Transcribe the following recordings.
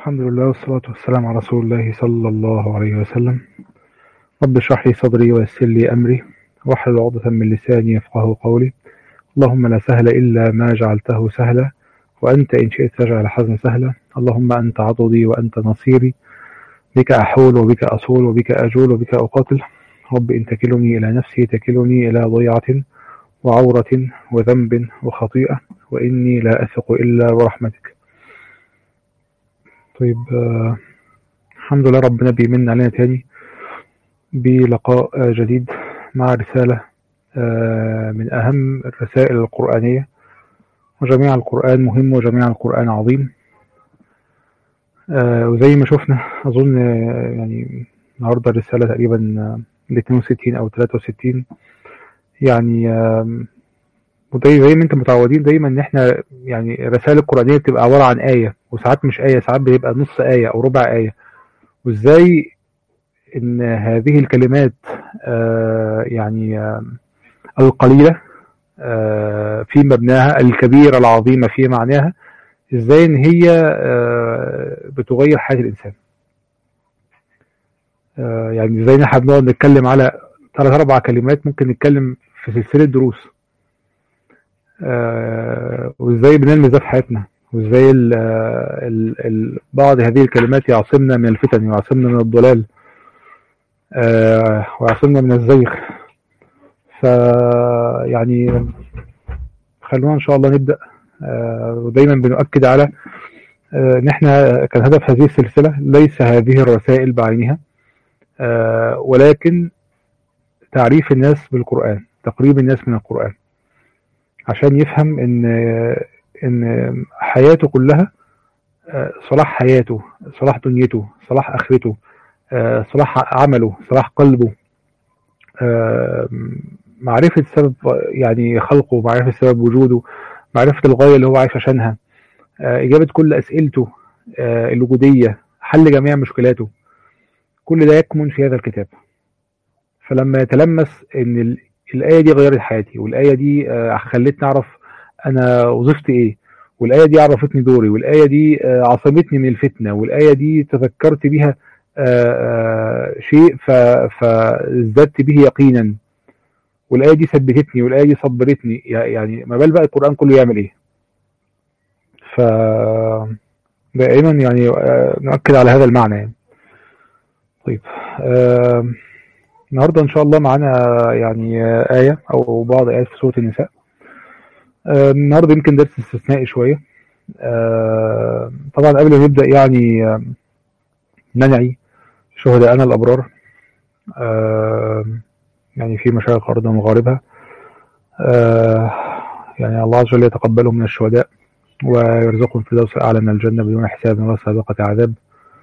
الحمد لله والصلاة والسلام على رسول الله صلى الله عليه وسلم رب اشرح لي صدري ويسر لي أمري واحلل عقدة من لساني يفقه قولي اللهم لا سهل إلا ما جعلته سهلا وأنت إن شئت تجعل الحزن سهلا اللهم أنت عضدي وأنت نصيري بك أحول وبك أصول وبك أجول وبك أقاتل رب إن تكلني إلى نفسي تكلني إلى ضيعة وعورة وذنب وخطيئة وإني لا أثق إلا برحمتك طيب آه، الحمد لله ربنا بيمن علينا تاني بلقاء آه، جديد مع رسالة آه، من أهم الرسائل القرآنية وجميع القرآن مهم وجميع القرآن عظيم آه، وزي ما شفنا أظن آه، يعني النهاردة الرسالة تقريبا ال 62 أو 63 يعني آم، وزي زي ما انتم متعودين دايما ان احنا يعني الرسائل القرآنية بتبقى عبارة عن آية وساعات مش آية ساعات بيبقى نص آية أو ربع آية وازاي ان هذه الكلمات آه، يعني آه، القليلة آه، في مبناها الكبيرة العظيمة في معناها ازاي ان هي آه، بتغير حياة الانسان آه، يعني ازاي ان احنا بنقعد نتكلم على ثلاث اربع كلمات ممكن نتكلم في سلسلة دروس آه، وازاي بنلمس ده في حياتنا وازاي ال ال ال بعض هذه الكلمات يعصمنا من الفتن ويعصمنا من الضلال آه، ويعصمنا من الزيغ ف يعني خلونا ان شاء الله نبدا آه، ودايما بنؤكد على آه، ان احنا كان هدف هذه السلسله ليس هذه الرسائل بعينها آه، ولكن تعريف الناس بالقران تقريب الناس من القران عشان يفهم ان ان حياته كلها آه، صلاح حياته صلاح دنيته صلاح اخرته آه، صلاح عمله صلاح قلبه آه، معرفة سبب يعني خلقه معرفة سبب وجوده معرفة الغاية اللي هو عايش عشانها آه، إجابة كل أسئلته آه، الوجودية حل جميع مشكلاته كل ده يكمن في هذا الكتاب فلما يتلمس إن ال- الآية دي غيرت حياتي والآية دي آه، خلتني أعرف أنا وظيفتي إيه والآية دي عرفتني دوري والآية دي آه، عصمتني من الفتنة والآية دي تذكرت بيها آه، آه، شيء ف- فازددت به يقينا والآية دي ثبتتني والآية دي صبرتني يع- يعني ما بال بقى القرآن كله يعمل إيه ف دائما يعني آه، نؤكد على هذا المعنى يعني طيب آه، النهارده إن شاء الله معانا يعني آه، آية أو بعض آيات في سورة النساء آه، النهارده يمكن درس استثنائي شوية آه، طبعا قبل ما نبدأ يعني آه، ننعي شهداءنا الأبرار آه، يعني في مشارق أرض ومغاربها آه، يعني الله عز وجل يتقبلهم من الشهداء ويرزقهم في الدوس الأعلى من الجنة بدون حساب ولا سابقة عذاب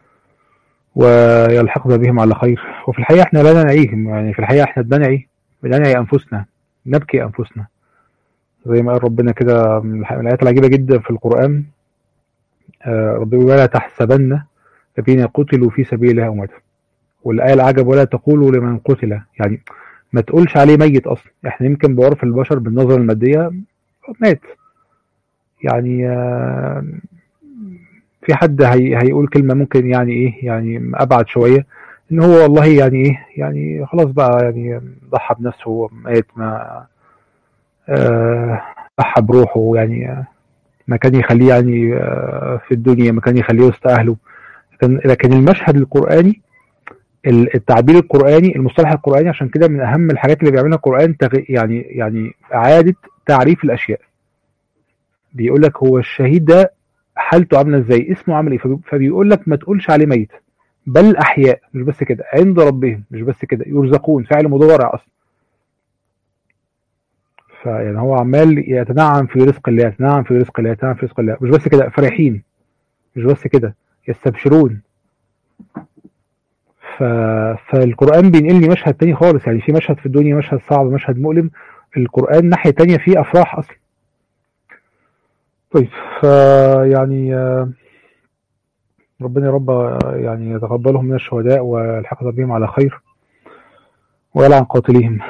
ويلحقنا بهم على خير وفي الحقيقة احنا لا ننعيهم يعني في الحقيقة احنا بننعي بننعي أنفسنا نبكي أنفسنا زي ما قال ربنا كده من الح- من الآيات العجيبة جدا في القرآن آه، ربنا بيقول ولا تحسبن الذين قتلوا في سبيل الله أمواتا والآية العجب ولا تقولوا لمن قتل يعني ما تقولش عليه ميت أصلا احنا يمكن بعرف البشر بالنظرة المادية مات يعني آه، في حد هي هيقول كلمة ممكن يعني ايه يعني ابعد شوية ان هو والله يعني ايه يعني خلاص بقى يعني ضحى بنفسه مات ما آه، ضحى بروحه يعني آه، ما كان يخليه يعني آه، في الدنيا ما كان يخليه وسط اهله لكن لكن المشهد القرآني ال- التعبير القرآني المصطلح القرآني عشان كده من اهم الحاجات اللي بيعملها القرآن تغ- يعني يعني اعادة تعريف الاشياء بيقول لك هو الشهيد ده حالته عامله ازاي اسمه عامل ايه فبي- فبيقول لك ما تقولش عليه ميت بل احياء مش بس كده عند ربهم مش بس كده يرزقون فعل مضارع اصلا فيعني هو عمال يتنعم في رزق الله يتنعم في رزق الله يتنعم في رزق الله مش بس كده فرحين مش بس كده يستبشرون ف... فالقرآن بينقلني مشهد تاني خالص يعني في مشهد في الدنيا مشهد صعب مشهد مؤلم القرآن ناحية تانية فيه أفراح أصلا طيب فيعني آه، ربنا يا رب آه، يعني يتقبلهم من الشهداء ويلحقنا بهم على خير ويلعن قاتليهم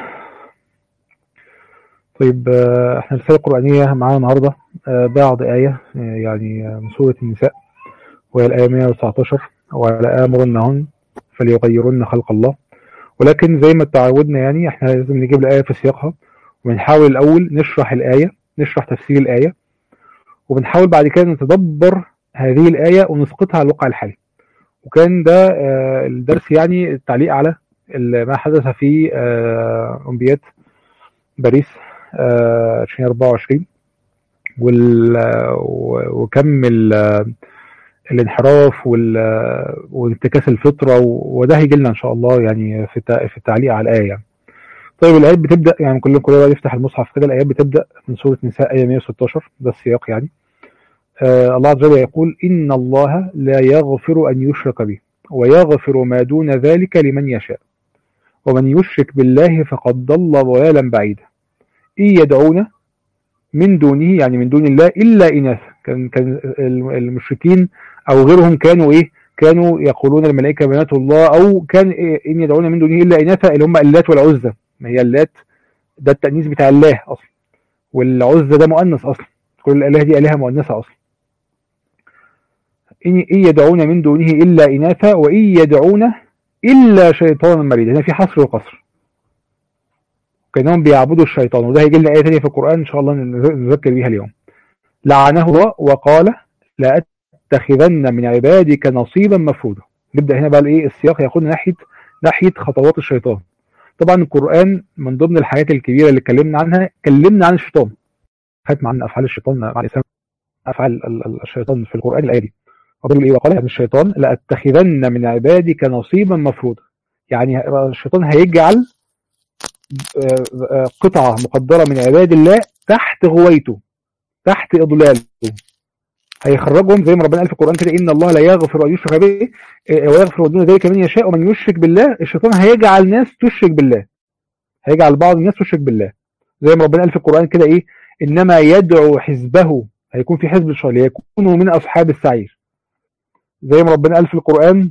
طيب آه، احنا الرسالة القرآنية معانا النهاردة آه، بعض آية آه، يعني آه، من سورة النساء وهي الآية 119 ولا آمرنهن فليغيرن خلق الله ولكن زي ما تعودنا يعني احنا لازم نجيب الآية في سياقها وبنحاول الأول نشرح الآية نشرح تفسير الآية وبنحاول بعد كده نتدبر هذه الآية ونسقطها على الواقع الحالي وكان ده آه، الدرس يعني التعليق على ال- ما حدث في آه، أولمبياد باريس آه، 2024 وال- و- وكم ال- الانحراف وال- وانتكاس الفطرة و- وده هيجي لنا إن شاء الله يعني في التع- في التعليق على الآية يعني. طيب الآيات بتبدأ يعني كل كل واحد يفتح المصحف كده الآيات بتبدأ من سورة نساء آية 116 ده السياق يعني آه الله عز وجل يقول إن الله لا يغفر أن يشرك به ويغفر ما دون ذلك لمن يشاء ومن يشرك بالله فقد ضل ضلالا بعيدا إن يدعون من دونه يعني من دون الله إلا إناثا كان كان المشركين أو غيرهم كانوا إيه كانوا يقولون الملائكة بنات الله أو كان إيه إن يدعون من دونه إلا إناثا اللي هم اللات والعزى ما هي اللات ده التأنيث بتاع الله أصلا والعزى ده مؤنث أصلا كل الآلهة دي آلهة مؤنثة أصلا إن إن يدعون من دونه إلا إناثا وإن يدعون إلا شيطانا مريدا هنا في حصر وقصر كانهم بيعبدوا الشيطان وده هيجي لنا آية تانية في القرآن إن شاء الله نذكر بيها اليوم لعنه الله وقال لا أتخذن من عبادك نصيبا مفروضا نبدأ هنا بقى الإيه السياق ياخدنا ناحية ناحية خطوات الشيطان طبعا القرآن من ضمن الحاجات الكبيرة اللي اتكلمنا عنها اتكلمنا عن الشيطان ختم عن أفعال الشيطان مع الإسلام أفعال ال- ال- الشيطان في القرآن الآية دي فضل إيه وقال عن الشيطان لأتخذن من عبادك نصيبا مفروضا يعني الشيطان هيجعل آه، آه، قطعة مقدرة من عباد الله تحت غويته تحت إضلاله هيخرجهم زي ما ربنا قال في القرآن كده إن الله لا يغفر أن يشرك به آه، ويغفر دون ذلك من يشاء ومن يشرك بالله الشيطان هيجعل ناس تشرك بالله هيجعل بعض الناس تشرك بالله زي ما ربنا قال في القرآن كده إيه إنما يدعو حزبه هيكون في حزب الشر ليكونوا من أصحاب السعير زي ما ربنا قال في القرآن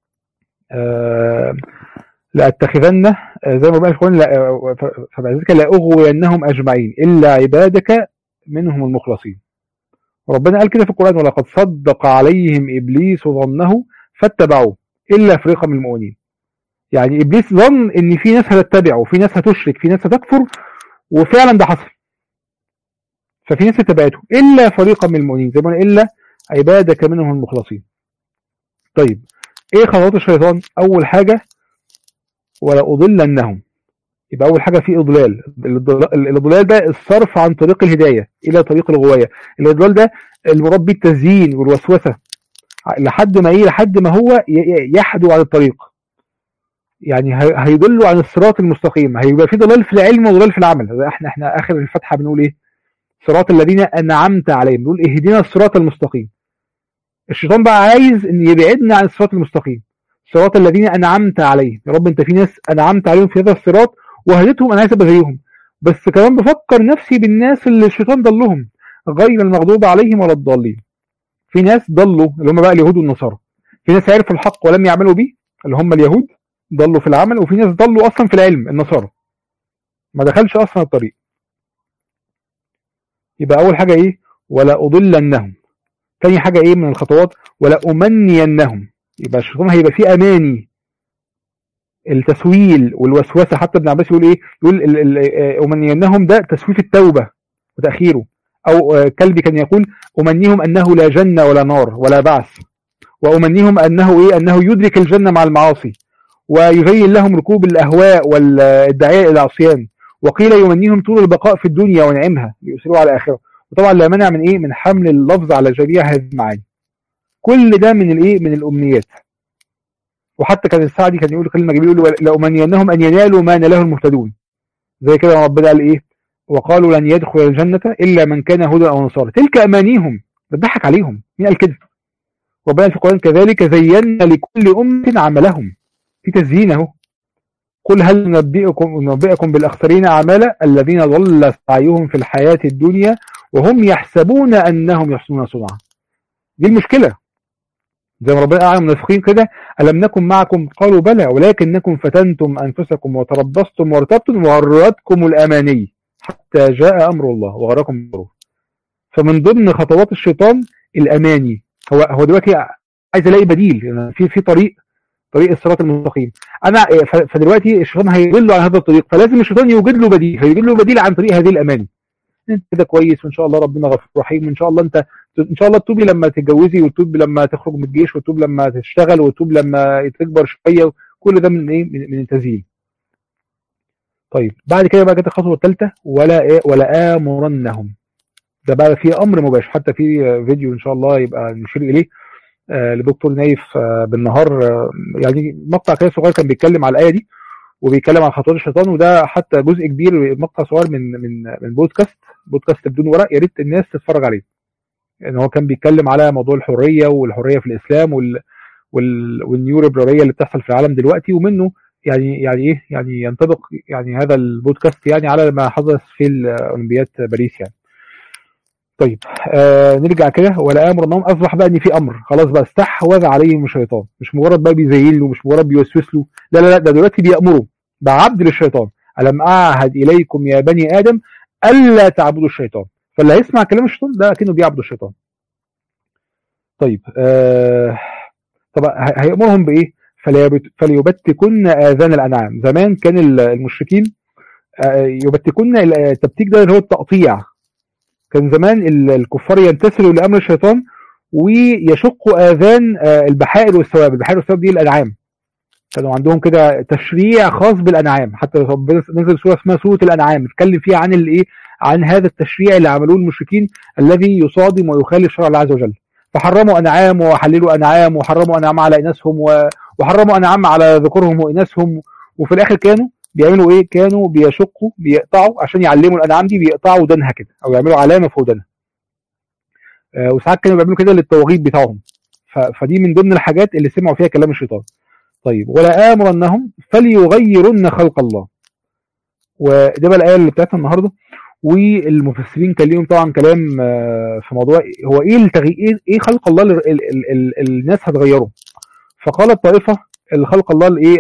آه لأتخذن آه، زي ما ربنا قال في القرآن لا- آه، ف- فبعد ذلك لأغوينهم أجمعين إلا عبادك منهم المخلصين ربنا قال كده في القرآن ولقد صدق عليهم إبليس ظنه فاتبعوه إلا فريقا من المؤمنين يعني إبليس ظن إن في ناس هتتبعه وفي ناس هتشرك في ناس هتكفر وفعلا ده حصل ففي ناس اتبعته إلا فريقا من المؤمنين زي ما قلنا إلا عبادك منهم المخلصين طيب إيه خطوات الشيطان أول حاجة ولا أضلنهم يبقى أول حاجة في إضلال الإضلال الإضلال ده الصرف عن طريق الهداية إلى طريق الغواية الإضلال ده المراد بيه التزيين والوسوسة لحد ما إيه لحد ما هو ي- ي- يحدو عن الطريق يعني هي- هيضلوا عن الصراط المستقيم هيبقى في ضلال في العلم وضلال في العمل زي احنا احنا اخر الفتحه بنقول ايه صراط الذين انعمت عليهم بنقول اهدنا الصراط المستقيم الشيطان بقى عايز ان يبعدنا عن الصراط المستقيم صراط الذين انعمت عليهم يا رب انت في ناس انعمت عليهم في هذا الصراط وهديتهم انا عايز ابقى زيهم بس كمان بفكر نفسي بالناس اللي الشيطان ضلهم غير المغضوب عليهم ولا الضالين في ناس ضلوا اللي هم بقى اليهود والنصارى في ناس عرفوا الحق ولم يعملوا به اللي هم اليهود ضلوا في العمل وفي ناس ضلوا اصلا في العلم النصارى ما دخلش اصلا الطريق يبقى اول حاجه ايه ولا اضلنهم تاني حاجه ايه من الخطوات ولا امنينهم يبقى الشيطان هيبقى فيه اماني التسويل والوسوسه حتى ابن عباس يقول ايه يقول ال- ال- آه، امنينهم ده تسويف التوبه وتاخيره او آه، كلبي كان يقول امنيهم انه لا جنه ولا نار ولا بعث وامنيهم انه ايه انه يدرك الجنه مع المعاصي ويزين لهم ركوب الاهواء والدعايه الى العصيان وقيل يمنيهم طول البقاء في الدنيا ونعمها ليؤثروا على الاخره وطبعا لا مانع من ايه من حمل اللفظ على جميع هذه المعاني كل ده من الايه من الامنيات وحتى كان السعدي كان يقول كلمه جميله يقول لامنينهم ان ينالوا ما ناله المهتدون زي كده ربنا قال ايه وقالوا لن يدخل الجنه الا من كان هدى او نصارى تلك امانيهم بتضحك عليهم مين قال كده ربنا في القران كذلك زينا لكل امه عملهم في تزيين اهو قل هل ننبئكم ننبئكم بالاخسرين اعمالا الذين ضل سعيهم في الحياه الدنيا وهم يحسبون انهم يحسنون صنعا دي المشكله زي ما ربنا قال على المنافقين كده الم نكن معكم قالوا بلى ولكنكم فتنتم انفسكم وتربصتم وارتبتم وغرتكم الاماني حتى جاء امر الله وغركم امره فمن ضمن خطوات الشيطان الاماني هو هو دلوقتي عايز الاقي بديل يعني في في طريق طريق الصراط المستقيم انا فدلوقتي الشيطان هيضل عن هذا الطريق فلازم الشيطان يوجد له بديل فيوجد له بديل عن طريق هذه الاماني انت كده كويس وان شاء الله ربنا غفور رحيم وان شاء الله انت ان شاء الله تتوبي لما تتجوزي وتتوب لما تخرج من الجيش وتتوب لما تشتغل وتتوب لما تكبر شويه كل ده من ايه من, من التزيين طيب بعد كده بقى جت الخطوه الثالثه ولا ايه ولا امرنهم ده بقى في امر مباشر حتى في فيديو ان شاء الله يبقى نشير اليه آه لدكتور نايف آه بالنهار آه يعني مقطع كده صغير كان بيتكلم على الايه دي وبيتكلم عن خطوات الشيطان وده حتى جزء كبير مقطع صغير من من من بودكاست بودكاست بدون ورق يا ريت الناس تتفرج عليه ان هو كان بيتكلم على موضوع الحريه والحريه في الاسلام وال وال والنيورو اللي بتحصل في العالم دلوقتي ومنه يعني يعني ايه يعني ينطبق يعني هذا البودكاست يعني على ما حدث في الاولمبياد باريس يعني طيب آه نرجع كده ولا امر انهم اصبح بقى ان في امر خلاص بقى استحوذ عليهم الشيطان مش مجرد بقى بيزين له مش مجرد بيوسوس له لا لا لا ده دلوقتي بيامره بقى عبد للشيطان الم اعهد اليكم يا بني ادم الا تعبدوا الشيطان فاللي هيسمع كلام الشيطان ده اكنه بيعبد الشيطان طيب آه طب هيامرهم بايه فليبتكن اذان الانعام زمان كان المشركين يبتكن التبتيك ده اللي هو التقطيع كان زمان الكفار ينتسلوا لامر الشيطان ويشقوا اذان البحائر والثواب البحائر والثواب دي الانعام كانوا عندهم كده تشريع خاص بالانعام حتى ربنا نزل سوره اسمها سوره الانعام اتكلم فيها عن الايه عن هذا التشريع اللي عملوه المشركين الذي يصادم ويخالف شرع الله عز وجل فحرموا انعام وحللوا انعام وحرموا انعام على اناسهم وحرموا انعام على ذكورهم واناثهم وفي الاخر كانوا بيعملوا ايه كانوا بيشقوا بيقطعوا عشان يعلموا الانعام دي بيقطعوا ودانها كده او يعملوا علامه في ودانها آه وساعات كانوا بيعملوا كده للتوغيط بتاعهم فدي من ضمن الحاجات اللي سمعوا فيها كلام الشيطان طيب ولا امرنهم فليغيرن خلق الله وده بقى الايه اللي بتاعتنا النهارده والمفسرين كان ليهم طبعا كلام في موضوع هو ايه التغيير ايه خلق الله اللي ال ال ال الناس هتغيره فقالت طائفه الخلق الله الايه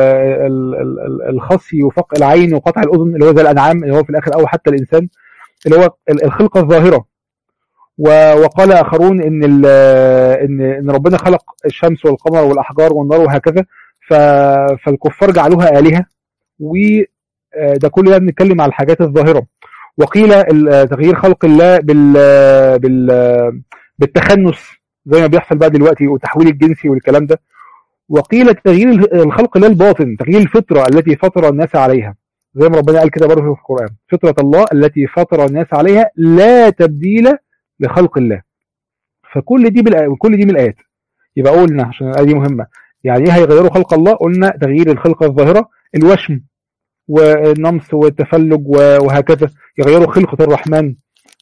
الخصي وفق العين وقطع الاذن اللي هو زي الانعام اللي هو في الاخر او حتى الانسان اللي هو الخلقه الظاهره وقال اخرون ان ان ان ربنا خلق الشمس والقمر والاحجار والنار وهكذا فالكفار جعلوها الهه وده كل ده بنتكلم على الحاجات الظاهره وقيل تغيير خلق الله بال بال بالتخنس زي ما بيحصل بقى دلوقتي والتحويل الجنسي والكلام ده وقيل تغيير الخلق الله الباطن تغيير الفطره التي فطر الناس عليها زي ما ربنا قال كده برضه في القران فطره الله التي فطر الناس عليها لا تبديل لخلق الله فكل دي بالآية كل دي من الايات يبقى قلنا عشان الايه دي مهمه يعني ايه هيغيروا خلق الله قلنا تغيير الخلقه الظاهره الوشم والنمس والتفلج وهكذا يغيروا خلقة الرحمن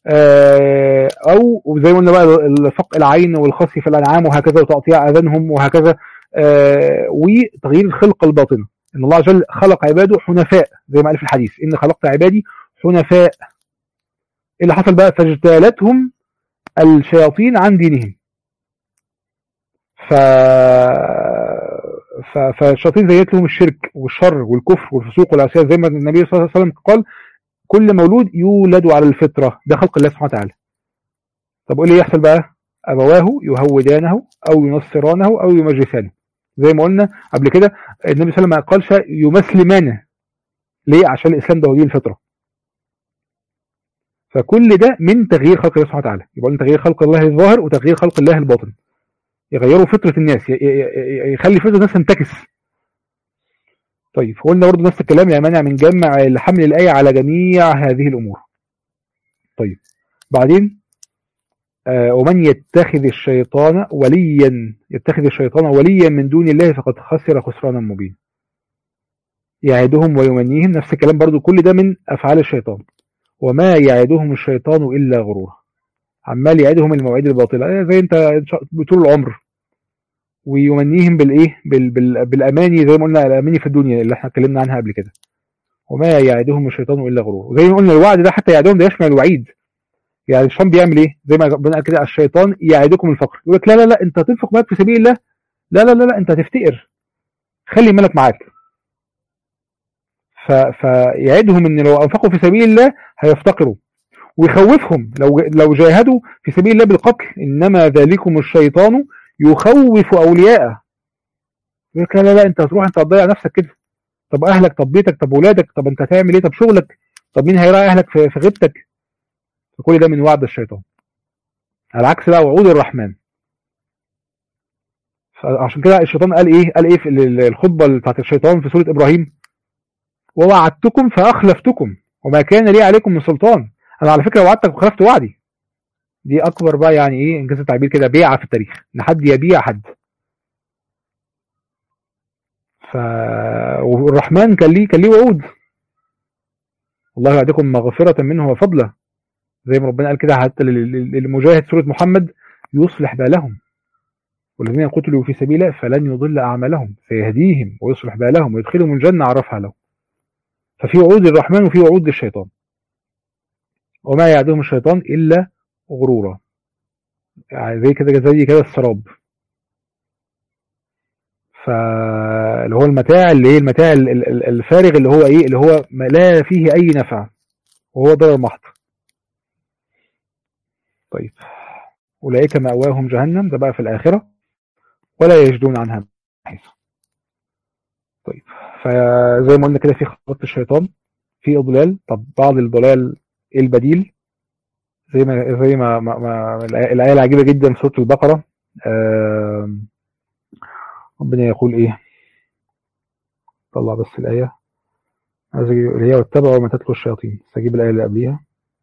أو زي ما قلنا بقى فق العين والخصي في الأنعام وهكذا وتقطيع أذانهم وهكذا وتغيير الخلقة الباطنة إن الله عز وجل خلق عباده حنفاء زي ما قال في الحديث إن خلقت عبادي حنفاء اللي حصل بقى فاجتالتهم الشياطين عن دينهم ف فالشياطين زيت لهم الشرك والشر والكفر والفسوق والعصيان زي ما النبي صلى الله عليه وسلم قال كل مولود يولد على الفطرة ده خلق الله سبحانه وتعالى طب ايه اللي يحصل بقى أبواه يهودانه أو ينصرانه أو يمجسانه زي ما قلنا قبل كده النبي صلى الله عليه وسلم ما قالش يمسلمانه ليه عشان الإسلام ده هو دي الفطرة فكل ده من تغيير خلق الله سبحانه وتعالى يبقى قلنا تغيير خلق الله الظاهر وتغيير خلق الله الباطن يغيروا فطرة الناس يخلي فطرة الناس تنتكس طيب قلنا برضه نفس الكلام يعني مانع من جمع لحمل الآية على جميع هذه الأمور طيب بعدين آه ومن يتخذ الشيطان وليا يتخذ الشيطان وليا من دون الله فقد خسر خسرانا مبينا يعدهم ويمنيهم نفس الكلام برضه كل ده من أفعال الشيطان وما يعدهم الشيطان إلا غرورا عمال يعدهم المواعيد الباطلة زي انت طول العمر ويمنيهم بالايه بال بال بالاماني زي ما قلنا الاماني في الدنيا اللي احنا اتكلمنا عنها قبل كده وما يعدهم الشيطان الا غرور وزي ما قلنا الوعد ده حتى يعدهم ده يشمل الوعيد يعني الشيطان بيعمل ايه زي ما ربنا قال كده الشيطان يعدكم الفقر يقول لك لا لا لا انت هتنفق مالك في سبيل الله لا لا لا لا انت هتفتقر خلي مالك معاك فيعدهم ان لو انفقوا في سبيل الله هيفتقروا ويخوفهم لو لو جاهدوا في سبيل الله بالقتل انما ذلكم الشيطان يخوف اولياءه يقول لك لا لا لا انت هتروح انت هتضيع نفسك كده طب اهلك طب بيتك طب ولادك طب انت هتعمل ايه طب شغلك طب مين هيراعي اهلك في في غيبتك فكل ده من وعد الشيطان على عكس بقى وعود الرحمن عشان كده الشيطان قال ايه قال ايه في ال- الخطبه بتاعت الشيطان في سوره ابراهيم ووعدتكم فاخلفتكم وما كان لي عليكم من سلطان انا على فكره وعدتك وخلفت وعدي دي اكبر بقى يعني ايه انجاز التعبير كده بيعه في التاريخ ان حد يبيع حد ف والرحمن كان ليه كان ليه وعود والله يعدكم مغفرة منه وفضلا زي ما ربنا قال كده حتى لل- لل- للمجاهد سورة محمد يصلح بالهم والذين قتلوا في سبيله فلن يضل أعمالهم سيهديهم ويصلح بالهم ويدخلهم الجنة عرفها لهم ففي وعود للرحمن وفي وعود للشيطان وما يعدهم الشيطان إلا غرورا يعني زي كده زي كده السراب فاللي هو المتاع اللي هي المتاع ال- ال- ال- الفارغ اللي هو ايه اللي هو ما لا فيه اي نفع وهو ضرر محض طيب اولئك مأواهم جهنم ده بقى في الاخره ولا يجدون عنها محيصا طيب فزي ما قلنا كده في خطة الشيطان في اضلال طب بعض الضلال ايه البديل زي ما زي ما, ما, ما الآية الآية العجيبة جدا في سورة البقرة آم، ربنا يقول ايه طلع بس الآية عايز أجيب- اللي هي واتبعوا ما تتلو الشياطين سأجيب الآية اللي قبليها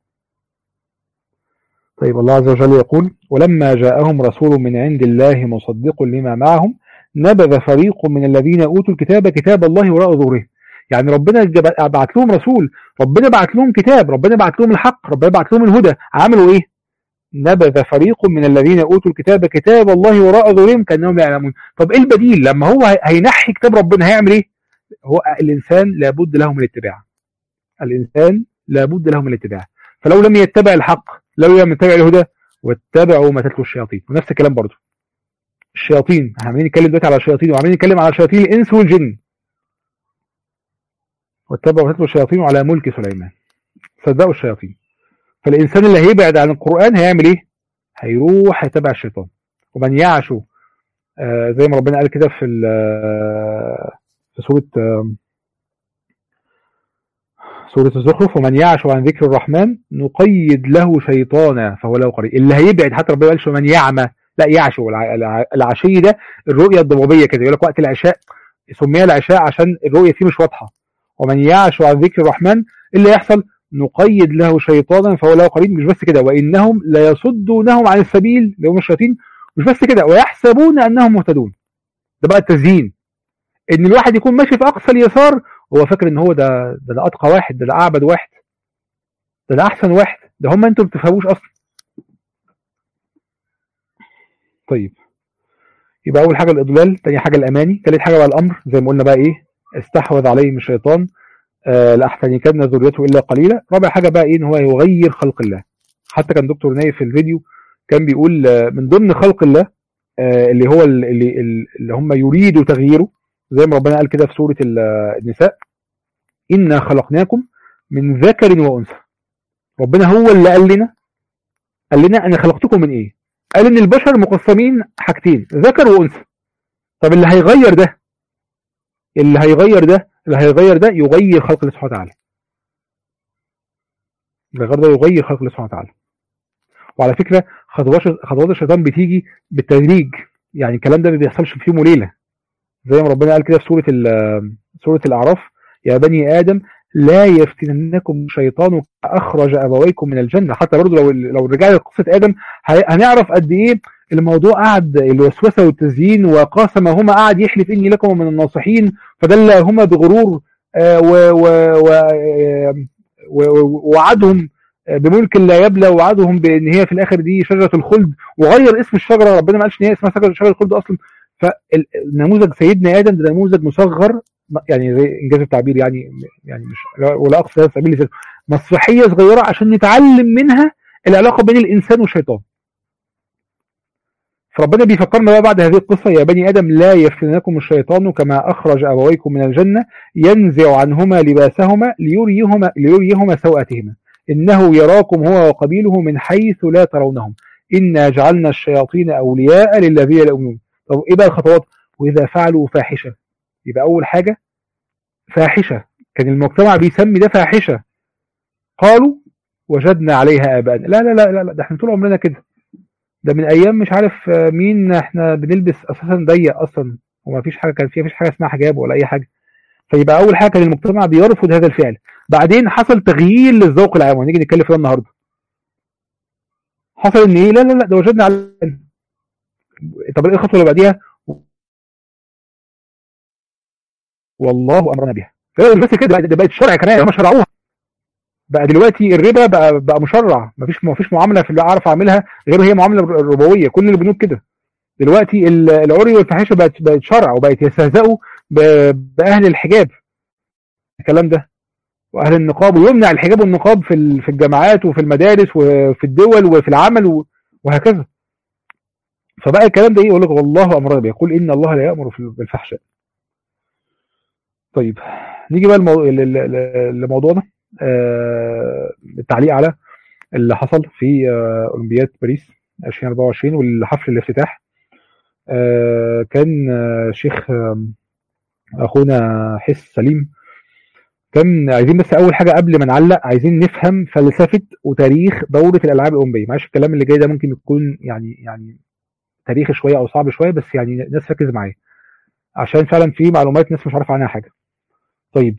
طيب الله عز وجل يقول ولما جاءهم رسول من عند الله مصدق لما معهم نبذ فريق من الذين أوتوا الكتاب كتاب الله وراء ظهورهم يعني ربنا جب- بعت لهم رسول ربنا بعت لهم كتاب ربنا بعت لهم الحق ربنا بعت لهم الهدى عملوا ايه نبذ فريق من الذين اوتوا الكتاب كتاب الله وراء ظهورهم كانهم لا يعلمون طب ايه البديل لما هو هي- هينحي كتاب ربنا هيعمل ايه هو الانسان لابد له من الاتباع الانسان لابد له من الاتباع فلو لم يتبع الحق لو لم يتبع الهدى واتبعوا ما تتلو الشياطين ونفس الكلام برضه الشياطين احنا عمالين نتكلم دلوقتي على الشياطين وعمالين نتكلم على شياطين الانس والجن واتبعوا ما تتلو الشياطين على ملك سليمان صدقوا الشياطين فالإنسان اللي هيبعد عن القرآن هيعمل إيه؟ هيروح يتبع الشيطان ومن يعشو آه زي ما ربنا قال كده في ال- آه، في سورة آه، سورة الزخرف ومن يعشو عن ذكر الرحمن نقيد له شيطانا فهو له قريب اللي هيبعد حتى ربنا ما قالش من يعمى لا يعشو الع- الع- العشي ده الرؤية الضبابية كده يقول لك وقت العشاء سمي العشاء عشان الرؤية فيه مش واضحة ومن يعشو عن ذكر الرحمن إيه اللي يحصل نقيد له شيطانا فهو له قريب مش بس كده وانهم ليصدونهم عن السبيل اللي هم الشياطين مش بس كده ويحسبون انهم مهتدون ده بقى التزيين ان الواحد يكون ماشي في اقصى اليسار وهو فاكر ان هو ده ده, ده اتقى واحد ده, ده اعبد واحد ده ده احسن واحد ده هم انتم ما بتفهموش اصلا طيب يبقى اول حاجه الاضلال تاني حاجه الاماني تالت حاجه بقى الامر زي ما قلنا بقى ايه استحوذ عليهم الشيطان آه لاحتنكن ذريته الا قليلا رابع حاجه بقى ايه ان هو يغير خلق الله حتى كان دكتور نايف في الفيديو كان بيقول آه، من ضمن خلق الله آه، اللي هو ال- اللي, اللي هم يريدوا تغييره زي ما ربنا قال كده في سوره ال- النساء انا خلقناكم من ذكر وانثى ربنا هو اللي قال لنا قال لنا انا خلقتكم من ايه قال ان البشر مقسمين حاجتين ذكر وانثى طب اللي هيغير ده اللي هيغير ده اللي هيغير ده يغير خلق الله سبحانه وتعالى اللي هيغير ده يغير خلق الله سبحانه وتعالى وعلى فكره خطوات خطوات الشيطان بتيجي بالتدريج يعني الكلام ده ما بيحصلش في يوم وليله زي ما ربنا قال كده في سوره ال- سوره الاعراف يا بني ادم لا يفتننكم الشيطان كما اخرج ابويكم من الجنه حتى برضه لو لو رجعنا لقصه ادم ه- هنعرف قد ايه الموضوع قعد الوسوسه والتزيين وقاسمهما قعد يحلف اني لكم من الناصحين فدلهما بغرور آه، و- و- و- آه، و- و- ووعدهم آه، بملك لا يبلى ووعدهم بان هي في الاخر دي شجره الخلد وغير اسم الشجره ربنا ما قالش ان هي اسمها شجره شجره الخلد اصلا فالنموذج سيدنا ادم ده نموذج مصغر يعني زي انجاز التعبير يعني يعني مش ولا اقصد هذا سبيل المثال مسرحيه صغيره عشان نتعلم منها العلاقه بين الانسان والشيطان فربنا بيفكرنا بقى بعد هذه القصة يا بني آدم لا يفتنكم الشيطان كما أخرج أبويكم من الجنة ينزع عنهما لباسهما ليريهما, ليريهما سوءتهما إنه يراكم هو وقبيله من حيث لا ترونهم إنا جعلنا الشياطين أولياء للذين لا يؤمنون طب إيه بقى الخطوات وإذا فعلوا فاحشة يبقى أول حاجة فاحشة كان المجتمع بيسمي ده فاحشة قالوا وجدنا عليها آباءنا لا لا لا لا ده احنا طول عمرنا كده ده من أيام مش عارف مين احنا بنلبس أساسا ضيق أصلا وما فيش حاجة كان فيها فيش حاجة اسمها حجاب ولا أي حاجة فيبقى أول حاجة كان المجتمع بيرفض هذا الفعل بعدين حصل تغيير للذوق العام ونيجي نتكلم فيه النهارده حصل ان ايه لا لا لا ده وجدنا على طب ايه الخطوه اللي بعديها والله امرنا بها مش بس كده ده بقت شرع كمان هم شرعوها بقى دلوقتي الربا بقى بقى مشرع مفيش مفيش معامله في اللي اعرف اعملها غير هي معامله ربويه كل البنوك كده دلوقتي العري والفاحشه بقت بقت شرع وبقت يستهزئوا باهل الحجاب الكلام ده واهل النقاب ويمنع الحجاب والنقاب في في الجامعات وفي المدارس وفي الدول وفي العمل وهكذا فبقى الكلام ده ايه يقول لك والله امرنا به يقول ان الله لا يامر بالفحشاء طيب نيجي بقى المو... لموضوعنا آه التعليق على اللي حصل في آه اولمبياد باريس 2024 والحفل الافتتاح آه كان آه شيخ آه اخونا حس سليم كان عايزين بس اول حاجه قبل ما نعلق عايزين نفهم فلسفه وتاريخ دوره الالعاب الاولمبيه معلش الكلام اللي جاي ده ممكن يكون يعني يعني تاريخي شويه او صعب شويه بس يعني الناس ركز معايا عشان فعلا في معلومات ناس مش عارفه عنها حاجه طيب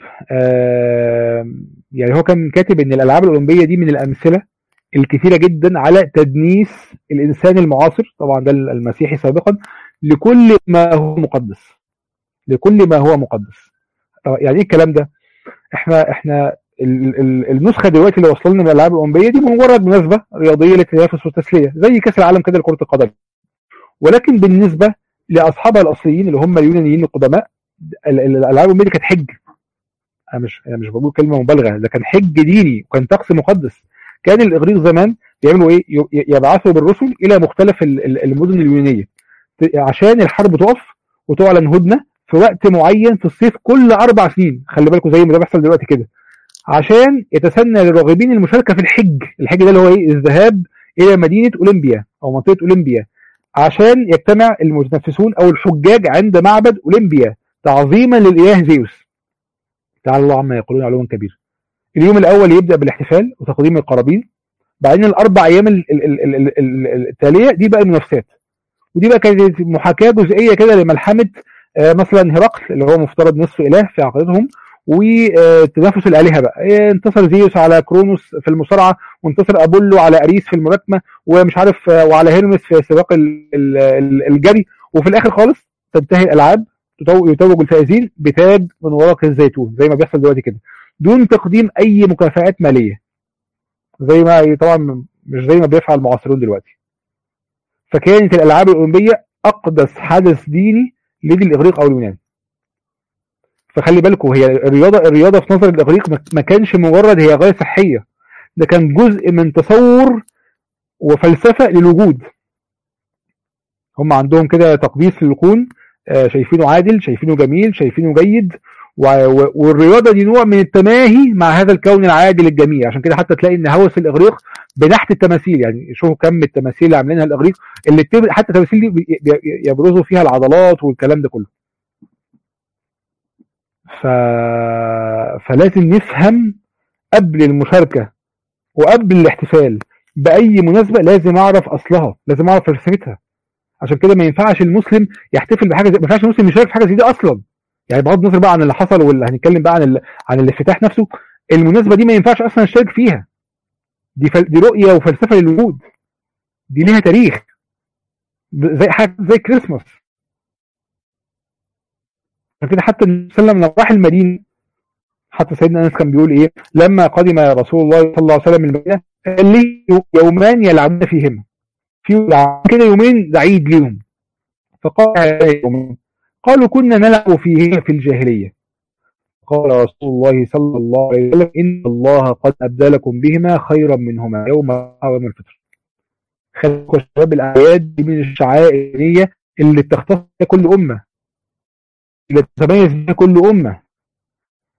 آه يعني هو كان كاتب ان الالعاب الاولمبيه دي من الامثله الكثيره جدا على تدنيس الانسان المعاصر طبعا ده المسيحي سابقا لكل ما هو مقدس لكل ما هو مقدس يعني ايه الكلام ده احنا احنا ال ال النسخه دلوقتي اللي وصلنا من الالعاب الاولمبيه دي مجرد مناسبه رياضيه للتنافس والتسليه زي كاس العالم كده لكره القدم ولكن بالنسبه لاصحابها الاصليين اللي هم اليونانيين القدماء الالعاب الاولمبيه دي كانت حج انا مش انا مش بقول كلمه مبالغه ده كان حج ديني وكان طقس مقدس كان الاغريق زمان بيعملوا ايه يبعثوا بالرسل الى مختلف المدن اليونانيه عشان الحرب تقف وتعلن هدنه في وقت معين في الصيف كل اربع سنين خلي بالكم زي ما ده بيحصل دلوقتي كده عشان يتسنى للراغبين المشاركه في الحج الحج ده اللي هو ايه الذهاب الى مدينه اولمبيا او منطقه اولمبيا عشان يجتمع المتنفسون او الحجاج عند معبد اولمبيا تعظيما للاله زيوس تعالى الله عما يقولون علوا كبير اليوم الاول يبدا بالاحتفال وتقديم القرابين بعدين الاربع ايام التاليه دي بقى المنافسات ودي بقى كانت محاكاه جزئيه كده لملحمه مثلا هرقل اللي هو مفترض نصف اله في عقيدتهم وتنافس الالهه بقى انتصر زيوس على كرونوس في المصارعه وانتصر ابولو على اريس في الملاكمه ومش عارف وعلى هيرمس في سباق الجري وفي الاخر خالص تنتهي الالعاب يتوج الفائزين بتاج من ورق الزيتون زي ما بيحصل دلوقتي كده دون تقديم اي مكافآت ماليه زي ما طبعا مش زي ما بيفعل المعاصرون دلوقتي فكانت الالعاب الاولمبيه اقدس حدث ديني لدي الاغريق او اليونان فخلي بالكم هي الرياضه الرياضه في نظر الاغريق ما كانش مجرد هي غايه صحيه ده كان جزء من تصور وفلسفه للوجود هم عندهم كده تقديس للكون شايفينه عادل شايفينه جميل شايفينه جيد والرياضه دي نوع من التماهي مع هذا الكون العادل الجميل عشان كده حتى تلاقي ان هوس الاغريق بنحت التماثيل يعني شوفوا كم التماثيل اللي عاملينها الاغريق اللي بتب... حتى التماثيل دي يبرزوا فيها العضلات والكلام ده كله ف... فلازم نفهم قبل المشاركه وقبل الاحتفال باي مناسبه لازم اعرف اصلها لازم اعرف فلسفتها عشان كده ما ينفعش المسلم يحتفل بحاجه زي ما ينفعش المسلم يشارك في حاجه زي دي اصلا يعني بغض النظر بقى عن اللي حصل واللي هنتكلم بقى عن ال... عن الافتتاح نفسه المناسبه دي ما ينفعش اصلا اشترك فيها دي فل... دي رؤيه وفلسفه للوجود دي ليها تاريخ زي حاجه زي كريسماس كده حتى النبي صلى الله عليه وسلم لما راح المدينه حتى سيدنا انس كان بيقول ايه لما قدم رسول الله صلى الله عليه وسلم المدينه قال لي يومان يلعبون فيهما في كده يومين عيد ليهم فقال يومين قالوا كنا نلعب فيهما في الجاهليه قال رسول الله صلى الله عليه وسلم ان الله قد ابدلكم بهما خيرا منهما يوم يوم الفطر خلوا شباب الاعياد دي من الشعائر اللي بتختص كل امه اللي تتميز بها كل امه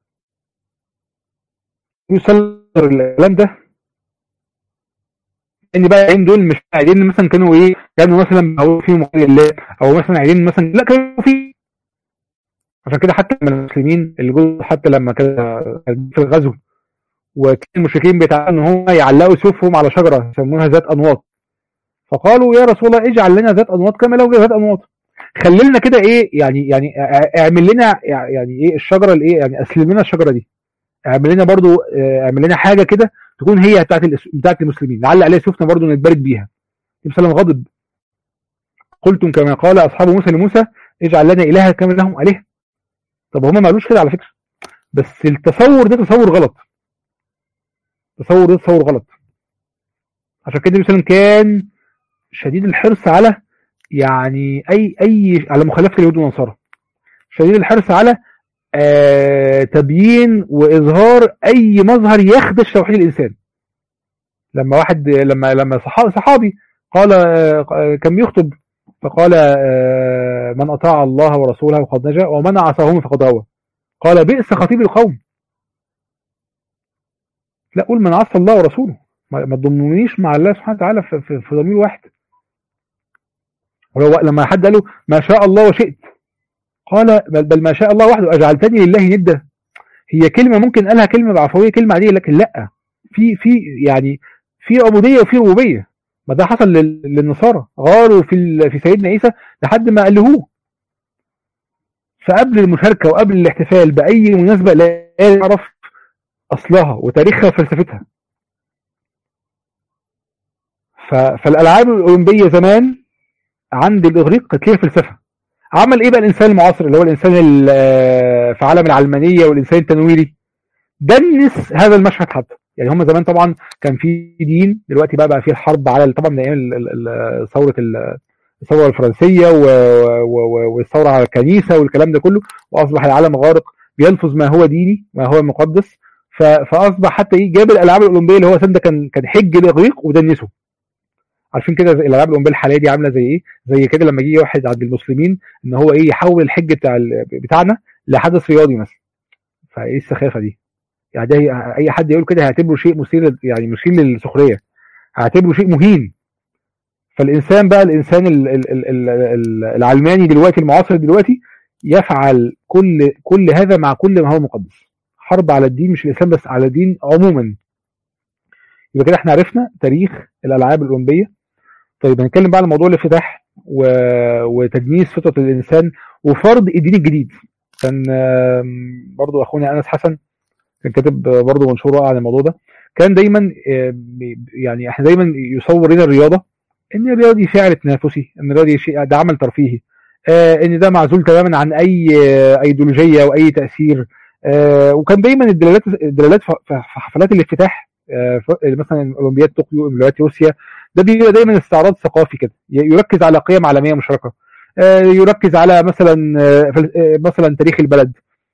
يسلر الكلام ده ان بقى العيدين دول مش عيدين مثلا كانوا ايه كانوا مثلا او فيهم الله او مثلا عيدين مثلا لا كانوا في عشان كده حتى من المسلمين اللي جزء حتى لما كان في الغزو وكان المشركين بيتعاملوا ان هم يعلقوا سيوفهم على شجره يسمونها ذات انواط فقالوا يا رسول الله اجعل لنا ذات انواط كما لو ذات انواط خلي لنا كده ايه يعني يعني اعمل لنا يعني ايه الشجره الايه يعني اسلم لنا الشجره دي اعمل لنا برضو اعمل لنا حاجه كده تكون هي بتاعت بتاعت المسلمين نعلق عليها سيوفنا برضو نتبارك بيها النبي صلى الله عليه وسلم غضب قلتم كما قال اصحاب موسى لموسى اجعل لنا الها كما لهم الهه طب هم ما قالوش كده على فكره بس التصور ده تصور غلط تصور ده تصور غلط عشان كده النبي صلى الله عليه وسلم كان شديد الحرص على يعني اي اي على مخالفه اليهود والنصارى شديد الحرص على آه تبيين واظهار اي مظهر يخدش توحيد الانسان لما واحد لما لما صحابي قال آه كان بيخطب فقال آه من اطاع الله ورسوله فقد نجا ومن عصاهم فقد غوى قال بئس خطيب القوم لا قول من عصى الله ورسوله ما تضمنيش مع الله سبحانه وتعالى في, في, في ضمير واحد ولو لما حد قال له ما شاء الله وشئت قال بل, بل ما شاء الله وحده اجعلتني لله ندا هي كلمه ممكن قالها كلمه بعفويه كلمه عاديه لكن لا في في يعني في عبوديه وفي ربوبيه ما ده حصل للنصارى غاروا في في سيدنا عيسى لحد ما الهوه فقبل المشاركه وقبل الاحتفال باي مناسبه لا يعرف اصلها وتاريخها وفلسفتها فالالعاب الاولمبيه زمان عند الاغريق كانت ليها فلسفه عمل ايه بقى الانسان المعاصر اللي هو الانسان في عالم العلمانيه والانسان التنويري دنس هذا المشهد حتى يعني هم زمان طبعا كان في دين دلوقتي بقى بقى في الحرب على طبعا من ايام ثوره الثوره الفرنسيه والثوره على الكنيسه والكلام ده كله واصبح العالم غارق بيلفظ ما هو ديني ما هو مقدس فاصبح حتى ايه جاب الالعاب الاولمبيه اللي هو ده كان كان حج الاغريق ودنسه عارفين كده الالعاب الاولمبيه الحاليه دي عامله زي ايه زي كده لما يجي واحد عند المسلمين ان هو ايه يحول الحج بتاع بتاعنا لحدث رياضي مثلا فايه السخافه دي يعني ده اي حد يقول كده هيعتبره شيء مثير يعني مثير للسخريه هيعتبره شيء مهين فالانسان بقى الانسان ال ال ال ال العلماني دلوقتي المعاصر دلوقتي يفعل كل كل هذا مع كل ما هو مقدس حرب على الدين مش الاسلام بس على الدين عموما يبقى كده احنا عرفنا تاريخ الالعاب الاولمبيه طيب هنتكلم بقى على موضوع الافتتاح و... وتجنيس فطره الانسان وفرض الدين الجديد كان برضو اخونا انس حسن كان كاتب برضو منشور رائع عن الموضوع ده كان دايما يعني احنا دايما يصور لنا الرياضه ان الرياضه دي فعل تنافسي ان الرياضه دي شيء ده عمل ترفيهي ان ده معزول تماما عن اي ايديولوجيه او اي تاثير وكان دايما الدلالات الدلالات في حفلات الافتتاح مثلا اولمبياد طوكيو اولمبياد روسيا ده بيبقى دايما استعراض ثقافي كده يركز على قيم عالميه مشتركه يركز على مثلا مثلا تاريخ البلد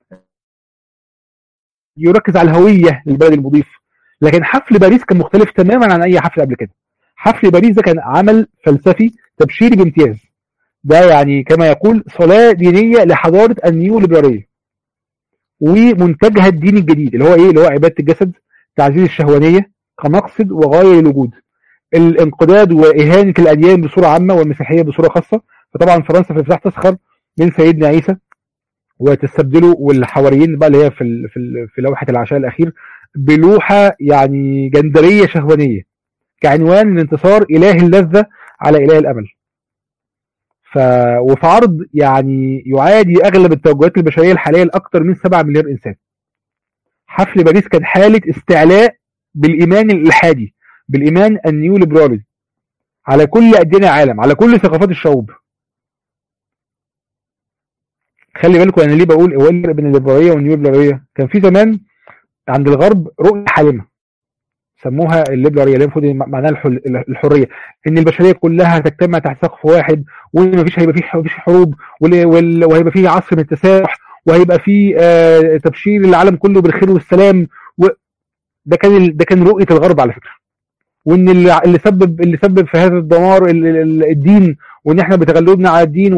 يركز على الهويه للبلد المضيف لكن حفل باريس كان مختلف تماما عن اي حفل قبل كده حفل باريس ده كان عمل فلسفي تبشيري بامتياز ده يعني كما يقول صلاه دينيه لحضاره النيو ليبراليه ومنتجها الديني الجديد اللي هو ايه اللي هو عباده الجسد تعزيز الشهوانيه كمقصد وغايه للوجود الانقضاض واهانه الاديان بصوره عامه والمسيحيه بصوره خاصه فطبعا فرنسا في الافتتاح تسخر من سيدنا عيسى وتستبدله والحواريين بقى اللي هي في ال في, ال في لوحه العشاء الاخير بلوحه يعني جندريه شهوانيه كعنوان لانتصار اله اللذه على اله الامل ف وفي عرض يعني يعادي اغلب التوجهات البشريه الحاليه لاكثر من 7 مليار انسان حفل باريس كان حاله استعلاء بالايمان الالحادي بالايمان النيو ليبرالي على كل اديان العالم على كل ثقافات الشعوب خلي بالكم انا ليه بقول هو الفرق بين الليبراليه والنيو ليبراليه كان في زمان عند الغرب رؤيه حالمه سموها الليبراليه اللي المفروض معناها الحريه ان البشريه كلها تجتمع تحت سقف واحد وان مفيش هيبقى فيه مفيش حروب وهيبقى فيه عصر من التسامح وهيبقى فيه آه تبشير العالم كله بالخير والسلام و... ده كان ده كان رؤيه الغرب على فكره وان اللي اللي سبب اللي سبب في هذا الدمار الدين وان احنا بتغلبنا على الدين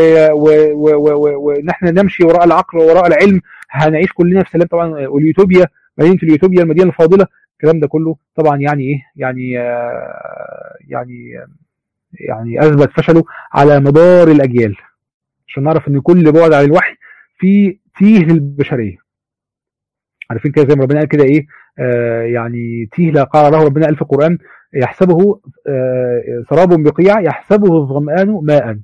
وان احنا نمشي وراء العقل ووراء العلم هنعيش كلنا في سلام طبعا واليوتوبيا مدينه اليوتوبيا المدينه الفاضله الكلام ده كله طبعا يعني ايه يعني آه يعني يعني اثبت فشله على مدار الاجيال عشان نعرف ان كل بعد عن الوحي في تيه للبشريه عارفين كده زي ما ربنا قال كده ايه آه يعني تيه لا قال له ربنا قال في القران يحسبه آه سراب بقيع يحسبه الظمآن ماء